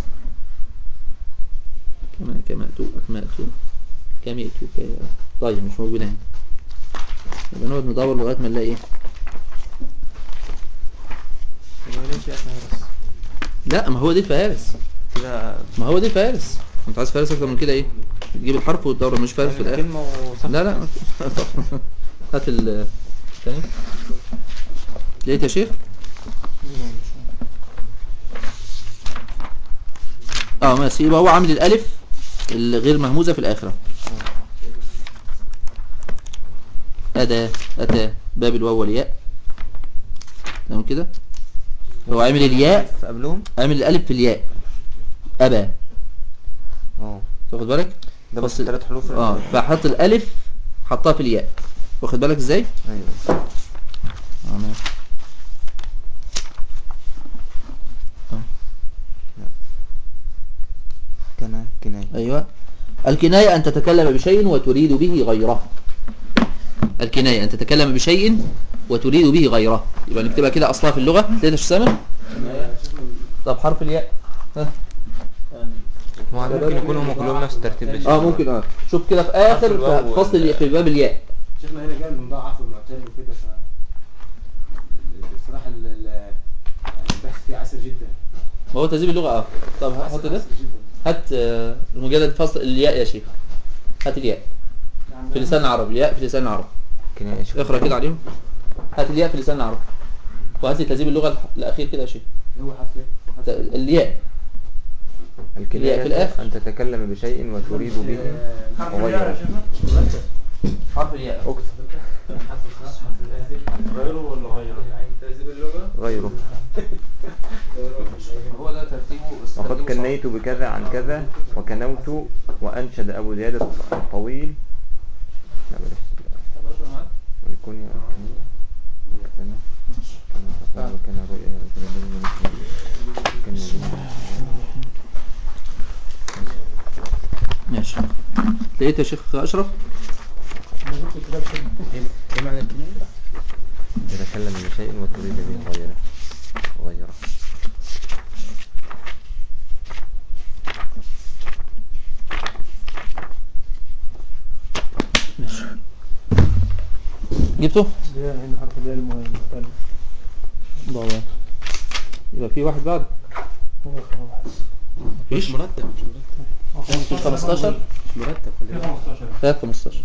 [SPEAKER 1] كما كما تو اكما تو كما تو كما طيب مش موجوده هنا يبقى نقعد ندور لغايه ما نلاقي ايه
[SPEAKER 2] هو ليه شيء اسمها بس
[SPEAKER 1] لا ما هو دي الفهارس
[SPEAKER 2] كده
[SPEAKER 1] ما هو دي الفهارس انت عايز فهارس اكتر من كده ايه تجيب الحرف وتدور مش فهارس في الاخر
[SPEAKER 2] كلمه وصف
[SPEAKER 1] لا لا هات ال الثاني لقيت يا شيخ اه ماشي يبقى هو عامل الالف الغير مهموزه في الاخره اداه اتى باب الواو والياء تمام كده هو عامل الياء
[SPEAKER 2] قبلهم
[SPEAKER 1] عامل الالف في الياء ابى
[SPEAKER 2] اه
[SPEAKER 1] تاخد بالك
[SPEAKER 2] ده بس
[SPEAKER 1] فصل-
[SPEAKER 2] ثلاث حروف
[SPEAKER 1] اه فحط الالف حطها في الياء واخد بالك ازاي
[SPEAKER 2] ايوه
[SPEAKER 1] اه ماشي
[SPEAKER 2] كنا كناية
[SPEAKER 1] ايوه الكنايه ان تتكلم بشيء وتريد به غيره الكنايه ان تتكلم بشيء وتريد به غيره يبقى نكتبها كده اصلها في اللغه تقدر تسمع طب حرف الياء ها
[SPEAKER 2] ما ممكن يكونوا هم كلهم نفس الترتيب بس
[SPEAKER 1] اه ممكن اه شوف كده في اخر في فصل ال- في باب الياء
[SPEAKER 3] شفنا هنا قال مضاعف ومعتل وكده ف الصراحه ال- ال- يعني البحث فيه عسر جدا
[SPEAKER 1] ما هو تهذيب اللغه اه طب حط ده
[SPEAKER 3] عسر جدا
[SPEAKER 1] هات آه، المجلد فصل الياء يا شيخ هات الياء في لسان العرب الياء في لسان العرب
[SPEAKER 2] كناية شوف.
[SPEAKER 1] اقرا كده عليهم هات الياء في لسان العرب وهات لي تهذيب اللغه الح- الاخير كده يا شيخ
[SPEAKER 3] اللي هو حرف ايه؟ حرف
[SPEAKER 1] ت- الياء
[SPEAKER 2] الكناية
[SPEAKER 1] في الآخر.
[SPEAKER 2] أن تتكلم بشيء وتريد به
[SPEAKER 4] حرف الياء يا
[SPEAKER 2] غيره
[SPEAKER 4] شيخنا
[SPEAKER 1] حرف الياء
[SPEAKER 3] حرف الخاص حرف الآخر غيره ولا غيره؟ تهذيب اللغة
[SPEAKER 2] غيره
[SPEAKER 1] هو ده ترتيبه بس
[SPEAKER 2] وقد
[SPEAKER 1] ترتيبه صعب.
[SPEAKER 2] كنيت بكذا عن كذا وكنوت وأنشد أبو زياد الطويل لا بلاش ويكون يا كان كان وكان رؤيا كان
[SPEAKER 1] ماشي لقيت يا شيخ اشرف
[SPEAKER 3] ايه معنى الكناية؟
[SPEAKER 2] يتكلم بشيء وتريد به غيره غيره
[SPEAKER 1] جبته
[SPEAKER 4] الياء هنا حرف الياء المختلف
[SPEAKER 1] الله يبقى في واحد بعد
[SPEAKER 4] هو آخر واحد
[SPEAKER 1] مفيش
[SPEAKER 3] مش مرتب مش مرتب
[SPEAKER 1] في 15
[SPEAKER 3] مش مرتب خلي
[SPEAKER 4] في
[SPEAKER 3] بالك
[SPEAKER 4] 15
[SPEAKER 1] 3 15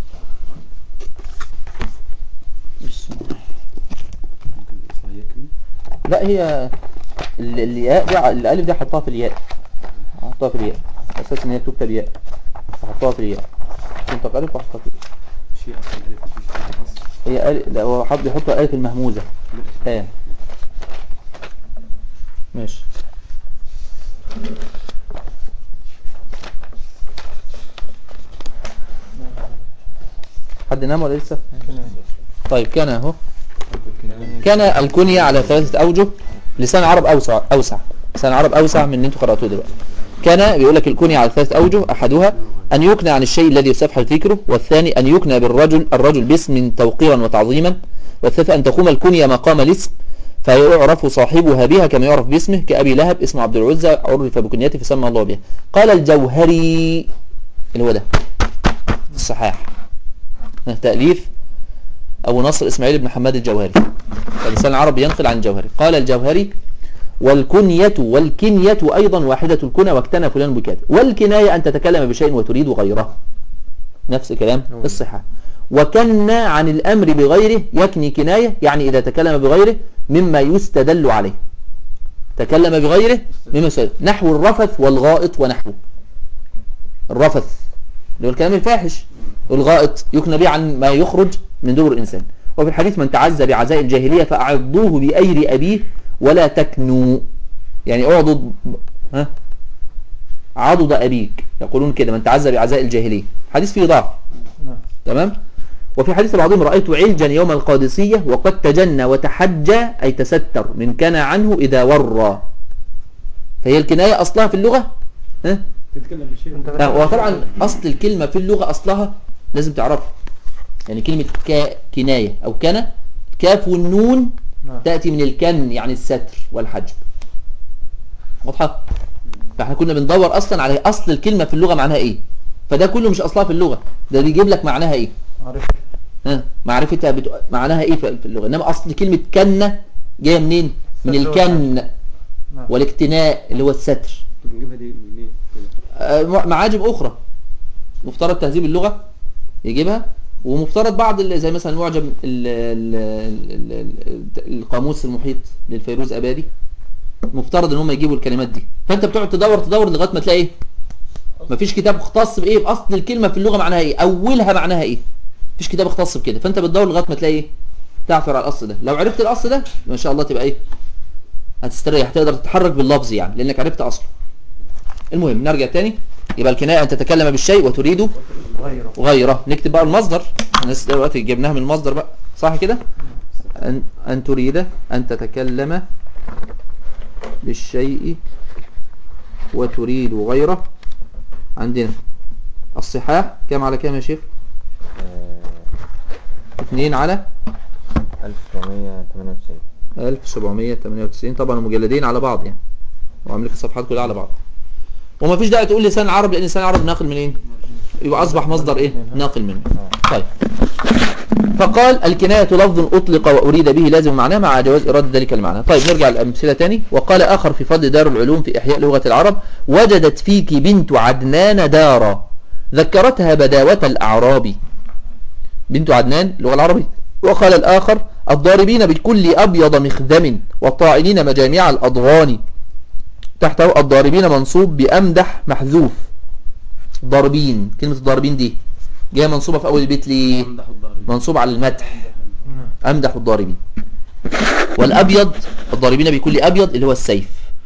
[SPEAKER 1] بسم الله.
[SPEAKER 3] ممكن يطلع يكني
[SPEAKER 1] لا هي ال- الياء دي ع- الالف دي حطها في الياء حطها في الياء اساس ان هي بتكتب ياء فحطها في الياء كنت الف وحطها في الياء
[SPEAKER 3] شيء اصلا الف مش خاص
[SPEAKER 1] هي ألف لا هو حط بيحط الالف المهموزه اه ماشي حد نام ولا لسه
[SPEAKER 4] كناية.
[SPEAKER 1] طيب كان اهو كان الكنية على ثلاثة أوجه لسان العرب أوسع أوسع لسان العرب أوسع من اللي أنتوا قرأتوه دلوقتي كان بيقول لك الكنية على ثلاثة أوجه أحدها أن يكنى عن الشيء الذي يستفحل ذكره والثاني أن يكنى بالرجل الرجل باسم توقيرا وتعظيما والثالث أن تقوم الكنية مقام الاسم فيعرف صاحبها بها كما يعرف باسمه كأبي لهب اسم عبد العزى عرف بكنيته فسمى الله بها قال الجوهري اللي هو ده الصحاح تأليف أبو نصر إسماعيل بن حماد الجوهري فاللسان العربي ينقل عن الجوهري قال الجوهري والكنية والكنية أيضا واحدة الكنى واكتنى فلان بكذا والكناية أن تتكلم بشيء وتريد غيره نفس كلام الصحة وكن عن الأمر بغيره يكني كناية يعني إذا تكلم بغيره مما يستدل عليه تكلم بغيره مما يستدل نحو الرفث والغائط ونحوه الرفث اللي هو الكلام الفاحش والغائط يكنى به عن ما يخرج من دبر الإنسان وفي الحديث من تعزى بعزاء الجاهلية فأعضوه بأير أبيه ولا تكنوا يعني اعضد ها عضد أبيك يقولون كده من تعزى بعزاء الجاهلية حديث فيه ضعف
[SPEAKER 4] نعم
[SPEAKER 1] تمام وفي حديث بعضهم رأيت علجا يوم القادسية وقد تجنى وتحجى أي تستر من كان عنه إذا ورى فهي الكناية أصلها في اللغة ها
[SPEAKER 3] تتكلم بشيء
[SPEAKER 4] أنت
[SPEAKER 1] لا وطبعا اصل الكلمه في اللغه اصلها لازم تعرفها يعني كلمه كا كنايه او كان كاف والنون
[SPEAKER 4] نعم
[SPEAKER 1] تاتي من الكن يعني الستر والحجب واضحه فاحنا كنا بندور اصلا على اصل الكلمه في اللغه معناها ايه فده كله مش اصلها في اللغه ده بيجيب لك معناها ايه
[SPEAKER 4] عارف
[SPEAKER 1] ها معرفتها بتو... معناها ايه في في اللغه انما اصل كلمه كن جايه منين من
[SPEAKER 4] ستر
[SPEAKER 1] الكن
[SPEAKER 4] نعم
[SPEAKER 1] والاكتناء اللي هو الستر
[SPEAKER 3] طب نجيبها دي منين كده
[SPEAKER 1] آه، معاجم اخرى مفترض تهذيب اللغه يجيبها ومفترض بعض اللي زي مثلا معجم ال ال ال ال القاموس المحيط للفيروز ابادي مفترض ان هم يجيبوا الكلمات دي فانت بتقعد تدور تدور لغايه ما تلاقي ايه مفيش كتاب مختص بايه باصل الكلمه في اللغه معناها ايه اولها معناها ايه مفيش كتاب مختص بكده فانت بتدور لغايه ما تلاقي ايه تعثر على الاصل ده لو عرفت الاصل ده ما شاء الله تبقى ايه هتستريح تقدر تتحرك باللفظ يعني لانك عرفت اصله المهم نرجع تاني يبقى الكنايه ان تتكلم بالشيء وتريد
[SPEAKER 4] غيره
[SPEAKER 1] غيره نكتب بقى المصدر احنا لسه دلوقتي جبناها من المصدر بقى صح كده أن, أن تريد أن تتكلم بالشيء وتريد غيره عندنا الصحاح كم على كم يا شيخ اثنين على
[SPEAKER 2] 1798
[SPEAKER 1] 1798 طبعا المجلدين على بعض يعني وعامل الصفحات كلها على بعض وما فيش داعي تقول لسان العرب لان لسان العرب ناقل منين يبقى اصبح مصدر ايه ناقل منه طيب فقال الكناية لفظ أطلق وأريد به لازم معناه مع جواز إرادة ذلك المعنى طيب نرجع الأمثلة تاني وقال آخر في فضل دار العلوم في إحياء لغة العرب وجدت فيك بنت عدنان دارا ذكرتها بداوة الأعراب بنت عدنان اللغة العربية وقال الآخر الضاربين بكل أبيض مخدم والطاعنين مجامع الأضغان تحته الضاربين منصوب بأمدح محذوف ضاربين كلمة الضاربين دي جاية منصوبة في أول البيت ليه
[SPEAKER 3] امدح الضاربين
[SPEAKER 1] منصوب على المدح أمدح الضاربين والأبيض الضاربين بكل أبيض اللي هو السيف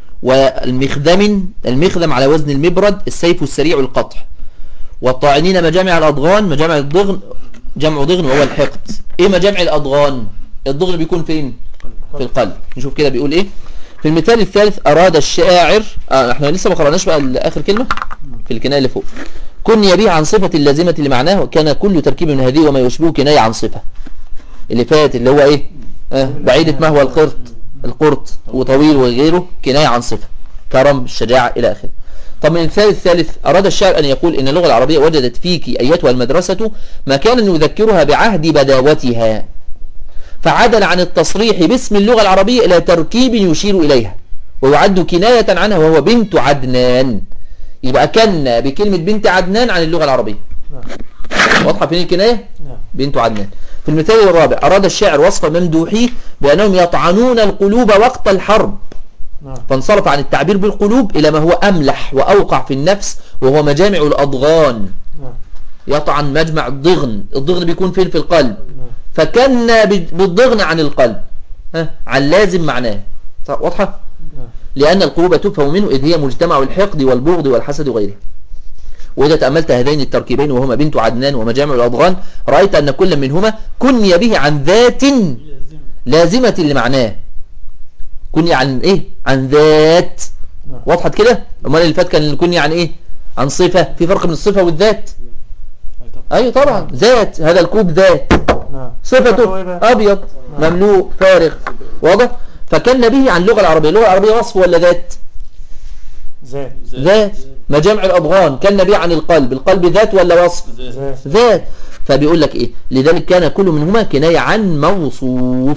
[SPEAKER 1] والمخدم المخدم على وزن المبرد السيف السريع القطع والطاعنين مجامع الأضغان مجامع الضغن جمع ضغن وهو الحقد إيه مجامع الأضغان الضغن بيكون فين في القلب نشوف كده بيقول إيه في المثال الثالث أراد الشاعر آه احنا لسه ما قرأناش بقى آخر كلمة في الكناية اللي فوق كني به عن صفة اللازمة لمعناه وكان كل تركيب من هذه وما يشبهه كناية عن صفة اللي فات اللي هو ايه آه بعيدة ما هو القرط القرط وطويل وغيره كناية عن صفة كرم الشجاعة إلى آخره طب من المثال الثالث أراد الشاعر أن يقول إن اللغة العربية وجدت فيك أيتها المدرسة مكانا يذكرها بعهد بداوتها فعدل عن التصريح باسم اللغة العربية إلى تركيب يشير إليها ويعد كناية عنها وهو بنت عدنان يبقى كنا بكلمة بنت عدنان عن اللغة العربية واضحة فين الكناية
[SPEAKER 4] نعم
[SPEAKER 1] بنت عدنان في المثال الرابع أراد الشاعر وصف ممدوحيه بأنهم يطعنون القلوب وقت الحرب
[SPEAKER 4] نعم
[SPEAKER 1] فانصرف عن التعبير بالقلوب إلى ما هو أملح وأوقع في النفس وهو مجامع الأضغان
[SPEAKER 4] نعم
[SPEAKER 1] يطعن مجمع الضغن الضغن بيكون فين في القلب
[SPEAKER 4] نعم
[SPEAKER 1] فكنا بالضغن عن القلب ها عن لازم معناه صح- واضحة
[SPEAKER 4] نعم
[SPEAKER 1] لأن القلوب تفهم منه إذ هي مجتمع الحقد والبغض والحسد وغيره وإذا تأملت هذين التركيبين وهما بنت عدنان ومجامع الأضغان رأيت أن كل منهما كني به عن ذات لازمة لمعناه كني عن إيه عن ذات
[SPEAKER 4] نعم.
[SPEAKER 1] وضحت كده أمال اللي فات كان كني عن إيه عن صفة في فرق بين الصفة والذات
[SPEAKER 3] أي طبعا
[SPEAKER 1] أيوة طبعا ذات هذا الكوب ذات
[SPEAKER 4] نعم
[SPEAKER 1] صفته
[SPEAKER 4] إيه
[SPEAKER 1] أبيض مملوء فارغ واضح فكان به عن اللغة العربية اللغة العربية وصف ولا ذات
[SPEAKER 4] ذات
[SPEAKER 1] ذات مجامع الأضغان كان به عن القلب القلب ذات ولا وصف
[SPEAKER 4] ذات
[SPEAKER 1] ذات فبيقول لك إيه لذلك كان كل منهما كناية عن موصوف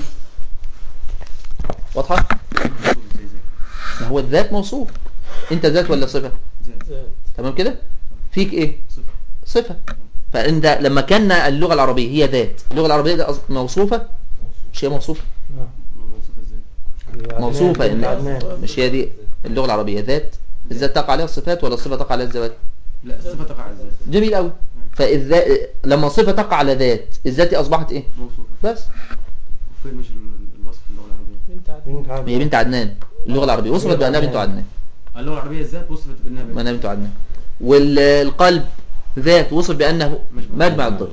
[SPEAKER 1] واضحة ما هو الذات موصوف انت ذات ولا صفة تمام كده فيك ايه صفة فانت لما كان اللغة العربية هي ذات اللغة العربية دي أص- موصوفة مش هي موصوفة
[SPEAKER 4] نعم
[SPEAKER 3] موصوفة ازاي
[SPEAKER 1] موصوفة
[SPEAKER 4] عدنان.
[SPEAKER 1] إن
[SPEAKER 4] عدنان.
[SPEAKER 1] مش هي دي اللغة العربية ذات الذات تقع عليها الصفات ولا الصفة تقع عليها الذات
[SPEAKER 3] لا الصفة تقع على الذات
[SPEAKER 1] جميل قوي فإذا لما صفة تقع على ذات الذات دي أصبحت إيه
[SPEAKER 3] موصوفة
[SPEAKER 1] بس
[SPEAKER 3] فين مش ال- الوصف في اللغة العربية
[SPEAKER 4] بنت عدنان
[SPEAKER 1] هي بنت عدنان اللغة العربية وصفت بأنها بنت عدنان
[SPEAKER 3] اللغة العربية الذات وصفت بأنها بنت
[SPEAKER 1] بأنها بنت عدنان والقلب ذات وصف بأنه مجمع الضغط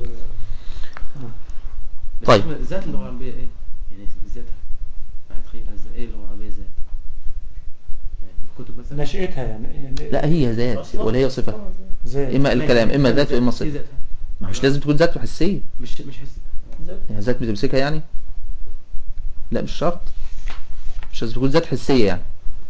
[SPEAKER 3] بس
[SPEAKER 1] طيب.
[SPEAKER 3] اسمها ذات اللغة العربية ايه؟ يعني ذاتها هتخيلها ازاي ايه اللغة العربية ذات؟ يعني الكتب مثلا
[SPEAKER 4] نشأتها يعني يعني
[SPEAKER 1] لا هي ذات ولا هي صفة
[SPEAKER 4] ذات
[SPEAKER 1] إما الكلام إما ذات وإما
[SPEAKER 3] ايه
[SPEAKER 1] صفة
[SPEAKER 3] ذاتها؟
[SPEAKER 1] ما مش لازم تكون ذات حسية
[SPEAKER 3] مش مش حس
[SPEAKER 1] يعني ذات بتمسكها يعني لا مش شرط مش لازم تكون ذات حسية يعني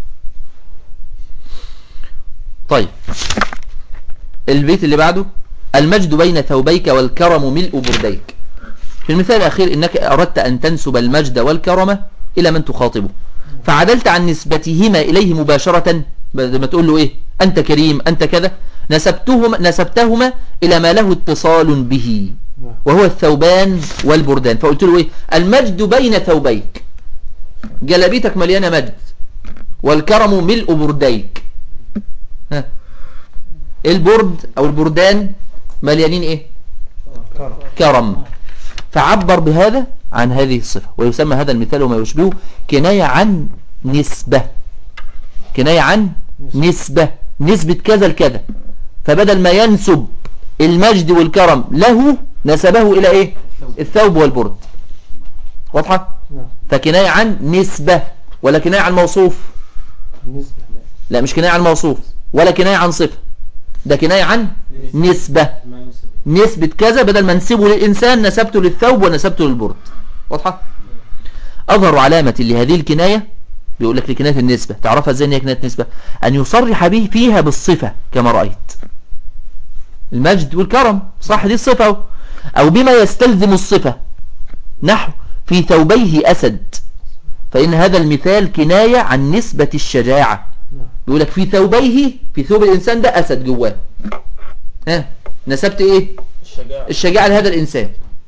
[SPEAKER 1] طيب البيت اللي بعده المجد بين ثوبيك والكرم ملء برديك في المثال الأخير إنك أردت أن تنسب المجد والكرم إلى من تخاطبه فعدلت عن نسبتهما إليه مباشرة بدل ما تقول له إيه أنت كريم أنت كذا نسبتهما, نسبتهما إلى ما له اتصال به
[SPEAKER 4] نعم.
[SPEAKER 1] وهو الثوبان والبردان فقلت له ايه المجد بين ثوبيك جلبيتك مليانه مجد والكرم ملء برديك ها البرد او البردان مليانين ايه
[SPEAKER 4] كرم
[SPEAKER 1] كرم فعبر بهذا عن هذه الصفة ويسمى هذا المثال وما يشبهه كناية عن نسبة كناية عن نسبة نسبة كذا لكذا فبدل ما ينسب المجد والكرم له نسبه إلى إيه الثوب والبرد واضحة
[SPEAKER 4] نعم
[SPEAKER 1] فكناية عن نسبة ولا كناية عن موصوف
[SPEAKER 4] بالنسبة
[SPEAKER 1] لا مش كناية عن موصوف ولا كناية عن صفة ده كناية عن نسبة
[SPEAKER 3] ما ينسب
[SPEAKER 1] نسبة كذا بدل ما نسبه للإنسان نسبته للثوب ونسبته للبرد واضحة أظهر علامة لهذه الكناية بيقول لك لكناية النسبة تعرفها ازاي ان هي كناية نسبة أن يصرح به فيها بالصفة كما رأيت المجد والكرم صح دي الصفة أهو. أو بما يستلزم الصفة نحو في ثوبيه أسد فإن هذا المثال كناية عن نسبة الشجاعة
[SPEAKER 4] نعم
[SPEAKER 1] بيقول لك في ثوبيه في ثوب الإنسان ده أسد جواه ها نسبت إيه
[SPEAKER 3] الشجاعة
[SPEAKER 1] الشجاعة لهذا الإنسان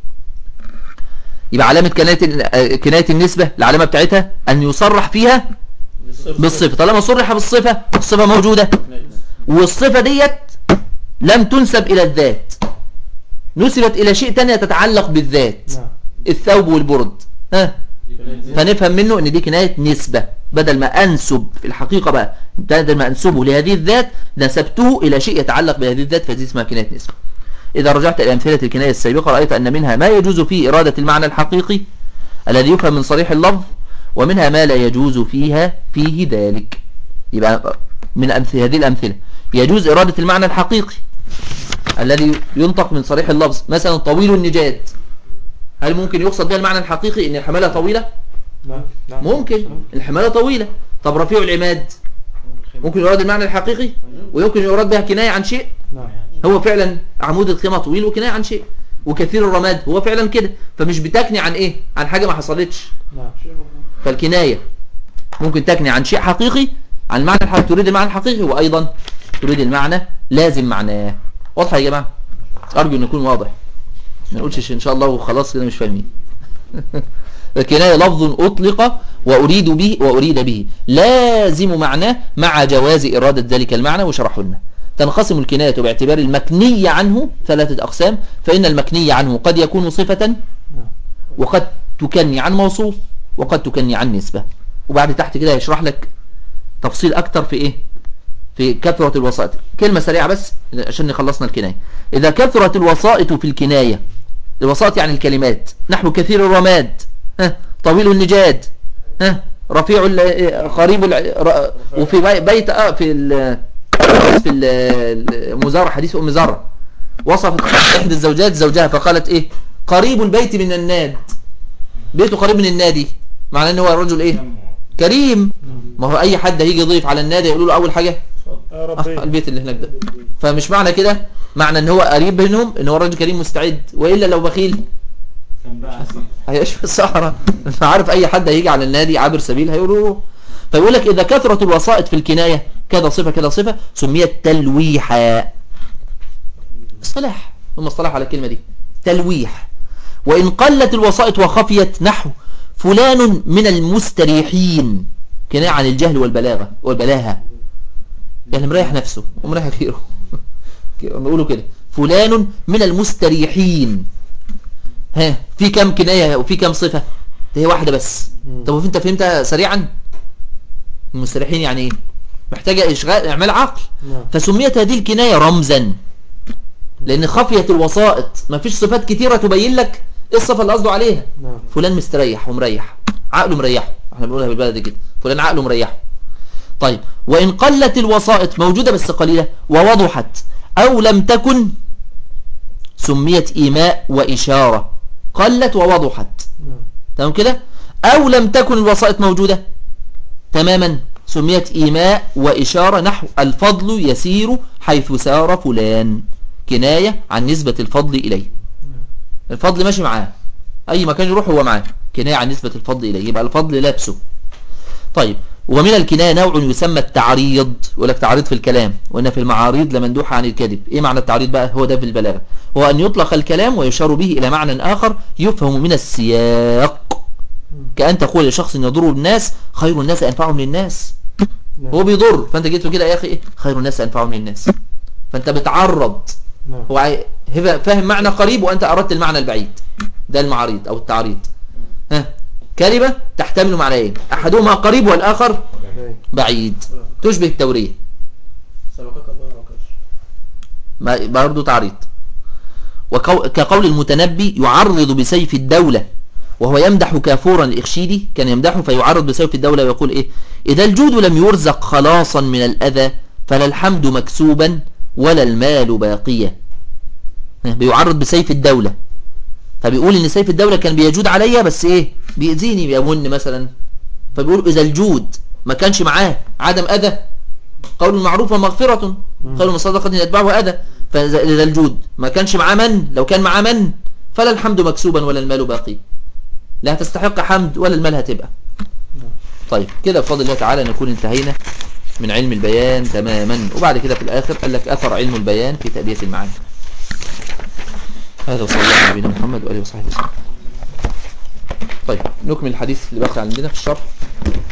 [SPEAKER 1] يبقى علامة كناية آه، كناية النسبة العلامة بتاعتها أن يصرح فيها بالصفة طالما صرح بالصفة الصفة موجودة والصفة ديت لم تنسب إلى الذات نسبت إلى شيء تاني تتعلق بالذات
[SPEAKER 4] نعم
[SPEAKER 1] الثوب والبرد ها فنفهم منه ان دي كناية نسبة بدل ما انسب في الحقيقة بقى بدل ما انسبه لهذه الذات نسبته الى شيء يتعلق بهذه الذات فدي اسمها كناية نسبة اذا رجعت الى امثلة الكناية السابقة رأيت ان منها ما يجوز فيه ارادة المعنى الحقيقي الذي يفهم من صريح اللفظ ومنها ما لا يجوز فيها فيه ذلك يبقى من أمثلة هذه الامثلة يجوز ارادة المعنى الحقيقي الذي ينطق من صريح اللفظ مثلا طويل النجاد هل ممكن يقصد بها المعنى الحقيقي ان الحمالة طويلة
[SPEAKER 4] نعم
[SPEAKER 1] ممكن الحمالة طويلة طب رفيع العماد ممكن يراد المعنى الحقيقي ويمكن يراد بها كناية عن شيء
[SPEAKER 4] نعم
[SPEAKER 1] هو فعلا عمود القيمة طويل وكناية عن شيء وكثير الرماد هو فعلا كده فمش بتكني عن ايه عن حاجة ما حصلتش
[SPEAKER 4] نعم
[SPEAKER 1] فالكناية ممكن تكني عن شيء حقيقي عن المعنى الحقيقي تريد المعنى الحقيقي وايضا تريد المعنى لازم معناه واضحة يا جماعة ارجو ان يكون واضح ما نقولش ان شاء الله وخلاص كده مش فاهمين الكناية لفظ أطلق وأريد به وأريد به لازم معناه مع جواز إرادة ذلك المعنى وشرحه لنا تنقسم الكناية باعتبار المكني عنه ثلاثة أقسام فإن المكني عنه قد يكون صفة
[SPEAKER 4] نعم
[SPEAKER 1] وقد تكني عن موصوف وقد تكني عن نسبة وبعد تحت كده يشرح لك تفصيل أكتر في إيه في كثرة الوسائط كلمة سريعة بس عشان خلصنا الكناية إذا كثرت الوسائط في الكناية الوسائط يعني الكلمات نحو كثير الرماد ها طويل النجاد ها رفيع ال- قريب الع- ر- وفي بي- بيت آه في ال- في ال- المزارع حديث أم زرع وصفت إحدى الزوجات زوجها فقالت إيه قريب البيت من الناد بيته قريب من النادي معناه ان هو رجل ايه كريم ما هو اي حد هيجي يضيف على النادي يقولوا له اول حاجه
[SPEAKER 4] يا
[SPEAKER 1] آه
[SPEAKER 4] ربي
[SPEAKER 1] البيت اللي هناك ده فمش معنى كده معنى ان هو قريب منهم ان هو راجل كريم مستعد والا لو بخيل
[SPEAKER 3] كان بقى عزيز
[SPEAKER 1] هيعيش في الصحراء عارف اي حد هيجي على النادي عابر سبيل هيقولوا له فيقول لك اذا كثرت الوسائط في الكنايه كذا صفه كذا صفه سميت تلويحا اصطلاح هم اصطلاح على الكلمه دي تلويح وان قلت الوسائط وخفيت نحو فلان من المستريحين كنايه عن الجهل والبلاغه والبلاهه يعني مريح نفسه ومريح غيره بيقولوا كده فلان من المستريحين ها في كم كناية وفي كم صفة ده هي واحدة بس
[SPEAKER 4] مم.
[SPEAKER 1] طب انت فهمتها سريعا المستريحين يعني ايه محتاجة اشغال اعمال عقل
[SPEAKER 4] نعم
[SPEAKER 1] فسميت هذه الكناية رمزا لان خفية الوسائط ما فيش صفات كتيرة تبين لك ايه الصفة اللي قصده عليها
[SPEAKER 4] نعم
[SPEAKER 1] فلان مستريح ومريح عقله مريحه احنا بنقولها بالبلد كده فلان عقله مريحه طيب وإن قلت الوسائط موجودة بس قليلة ووضحت أو لم تكن سميت إيماء وإشارة قلت ووضحت
[SPEAKER 4] نعم
[SPEAKER 1] تمام كده أو لم تكن الوسائط موجودة تماما سميت إيماء وإشارة نحو الفضل يسير حيث سار فلان كناية عن نسبة الفضل إليه الفضل ماشي معاه أي مكان يروح هو معاه كناية عن نسبة الفضل إليه يبقى الفضل لابسه طيب ومن الكناية نوع يسمى التعريض يقول لك تعريض في الكلام وإن في المعاريض لمندوحة عن الكذب إيه معنى التعريض بقى هو ده في البلاغة هو أن يطلق الكلام ويشار به إلى معنى آخر يفهم من السياق كأن تقول لشخص يضر الناس خير الناس أنفعهم للناس
[SPEAKER 4] نعم.
[SPEAKER 1] هو بيضر فانت جيت له كده يا اخي ايه خير الناس انفعهم للناس فانت بتعرض
[SPEAKER 4] نعم
[SPEAKER 1] هو عاي- هو فاهم معنى قريب وانت اردت المعنى البعيد ده المعاريض او التعريض ها كلمة تحتمل معنيين احدهما قريب والاخر
[SPEAKER 4] أي.
[SPEAKER 1] بعيد تشبه التورية
[SPEAKER 3] سبقك الله وكش
[SPEAKER 1] ما- برضه تعريض وكو كقول المتنبي يعرض بسيف الدولة وهو يمدح كافورا الإخشيدي كان يمدحه فيعرض بسيف الدولة ويقول إيه إذا الجود لم يرزق خلاصا من الأذى فلا الحمد مكسوبا ولا المال باقيا ها، بيعرض بسيف الدولة فبيقول إن سيف الدولة كان بيجود عليا بس إيه بيأذيني بيمن مثلا فبيقول إذا الجود ما كانش معاه عدم أذى قول معروف ومغفرة خير من صدقة يتبعه أذى فإذا إذا الجود ما كانش معاه من لو كان معاه من فلا الحمد مكسوبا ولا المال باقي لا هتستحق حمد ولا المال هتبقى طيب كده بفضل الله تعالى نكون انتهينا من علم البيان تماما وبعد كده في الآخر قال لك أثر علم البيان في تأدية المعاني هذا وصلى الله على نبينا محمد وآله وصحبه وسلم طيب نكمل الحديث اللي بقي عندنا في الشرح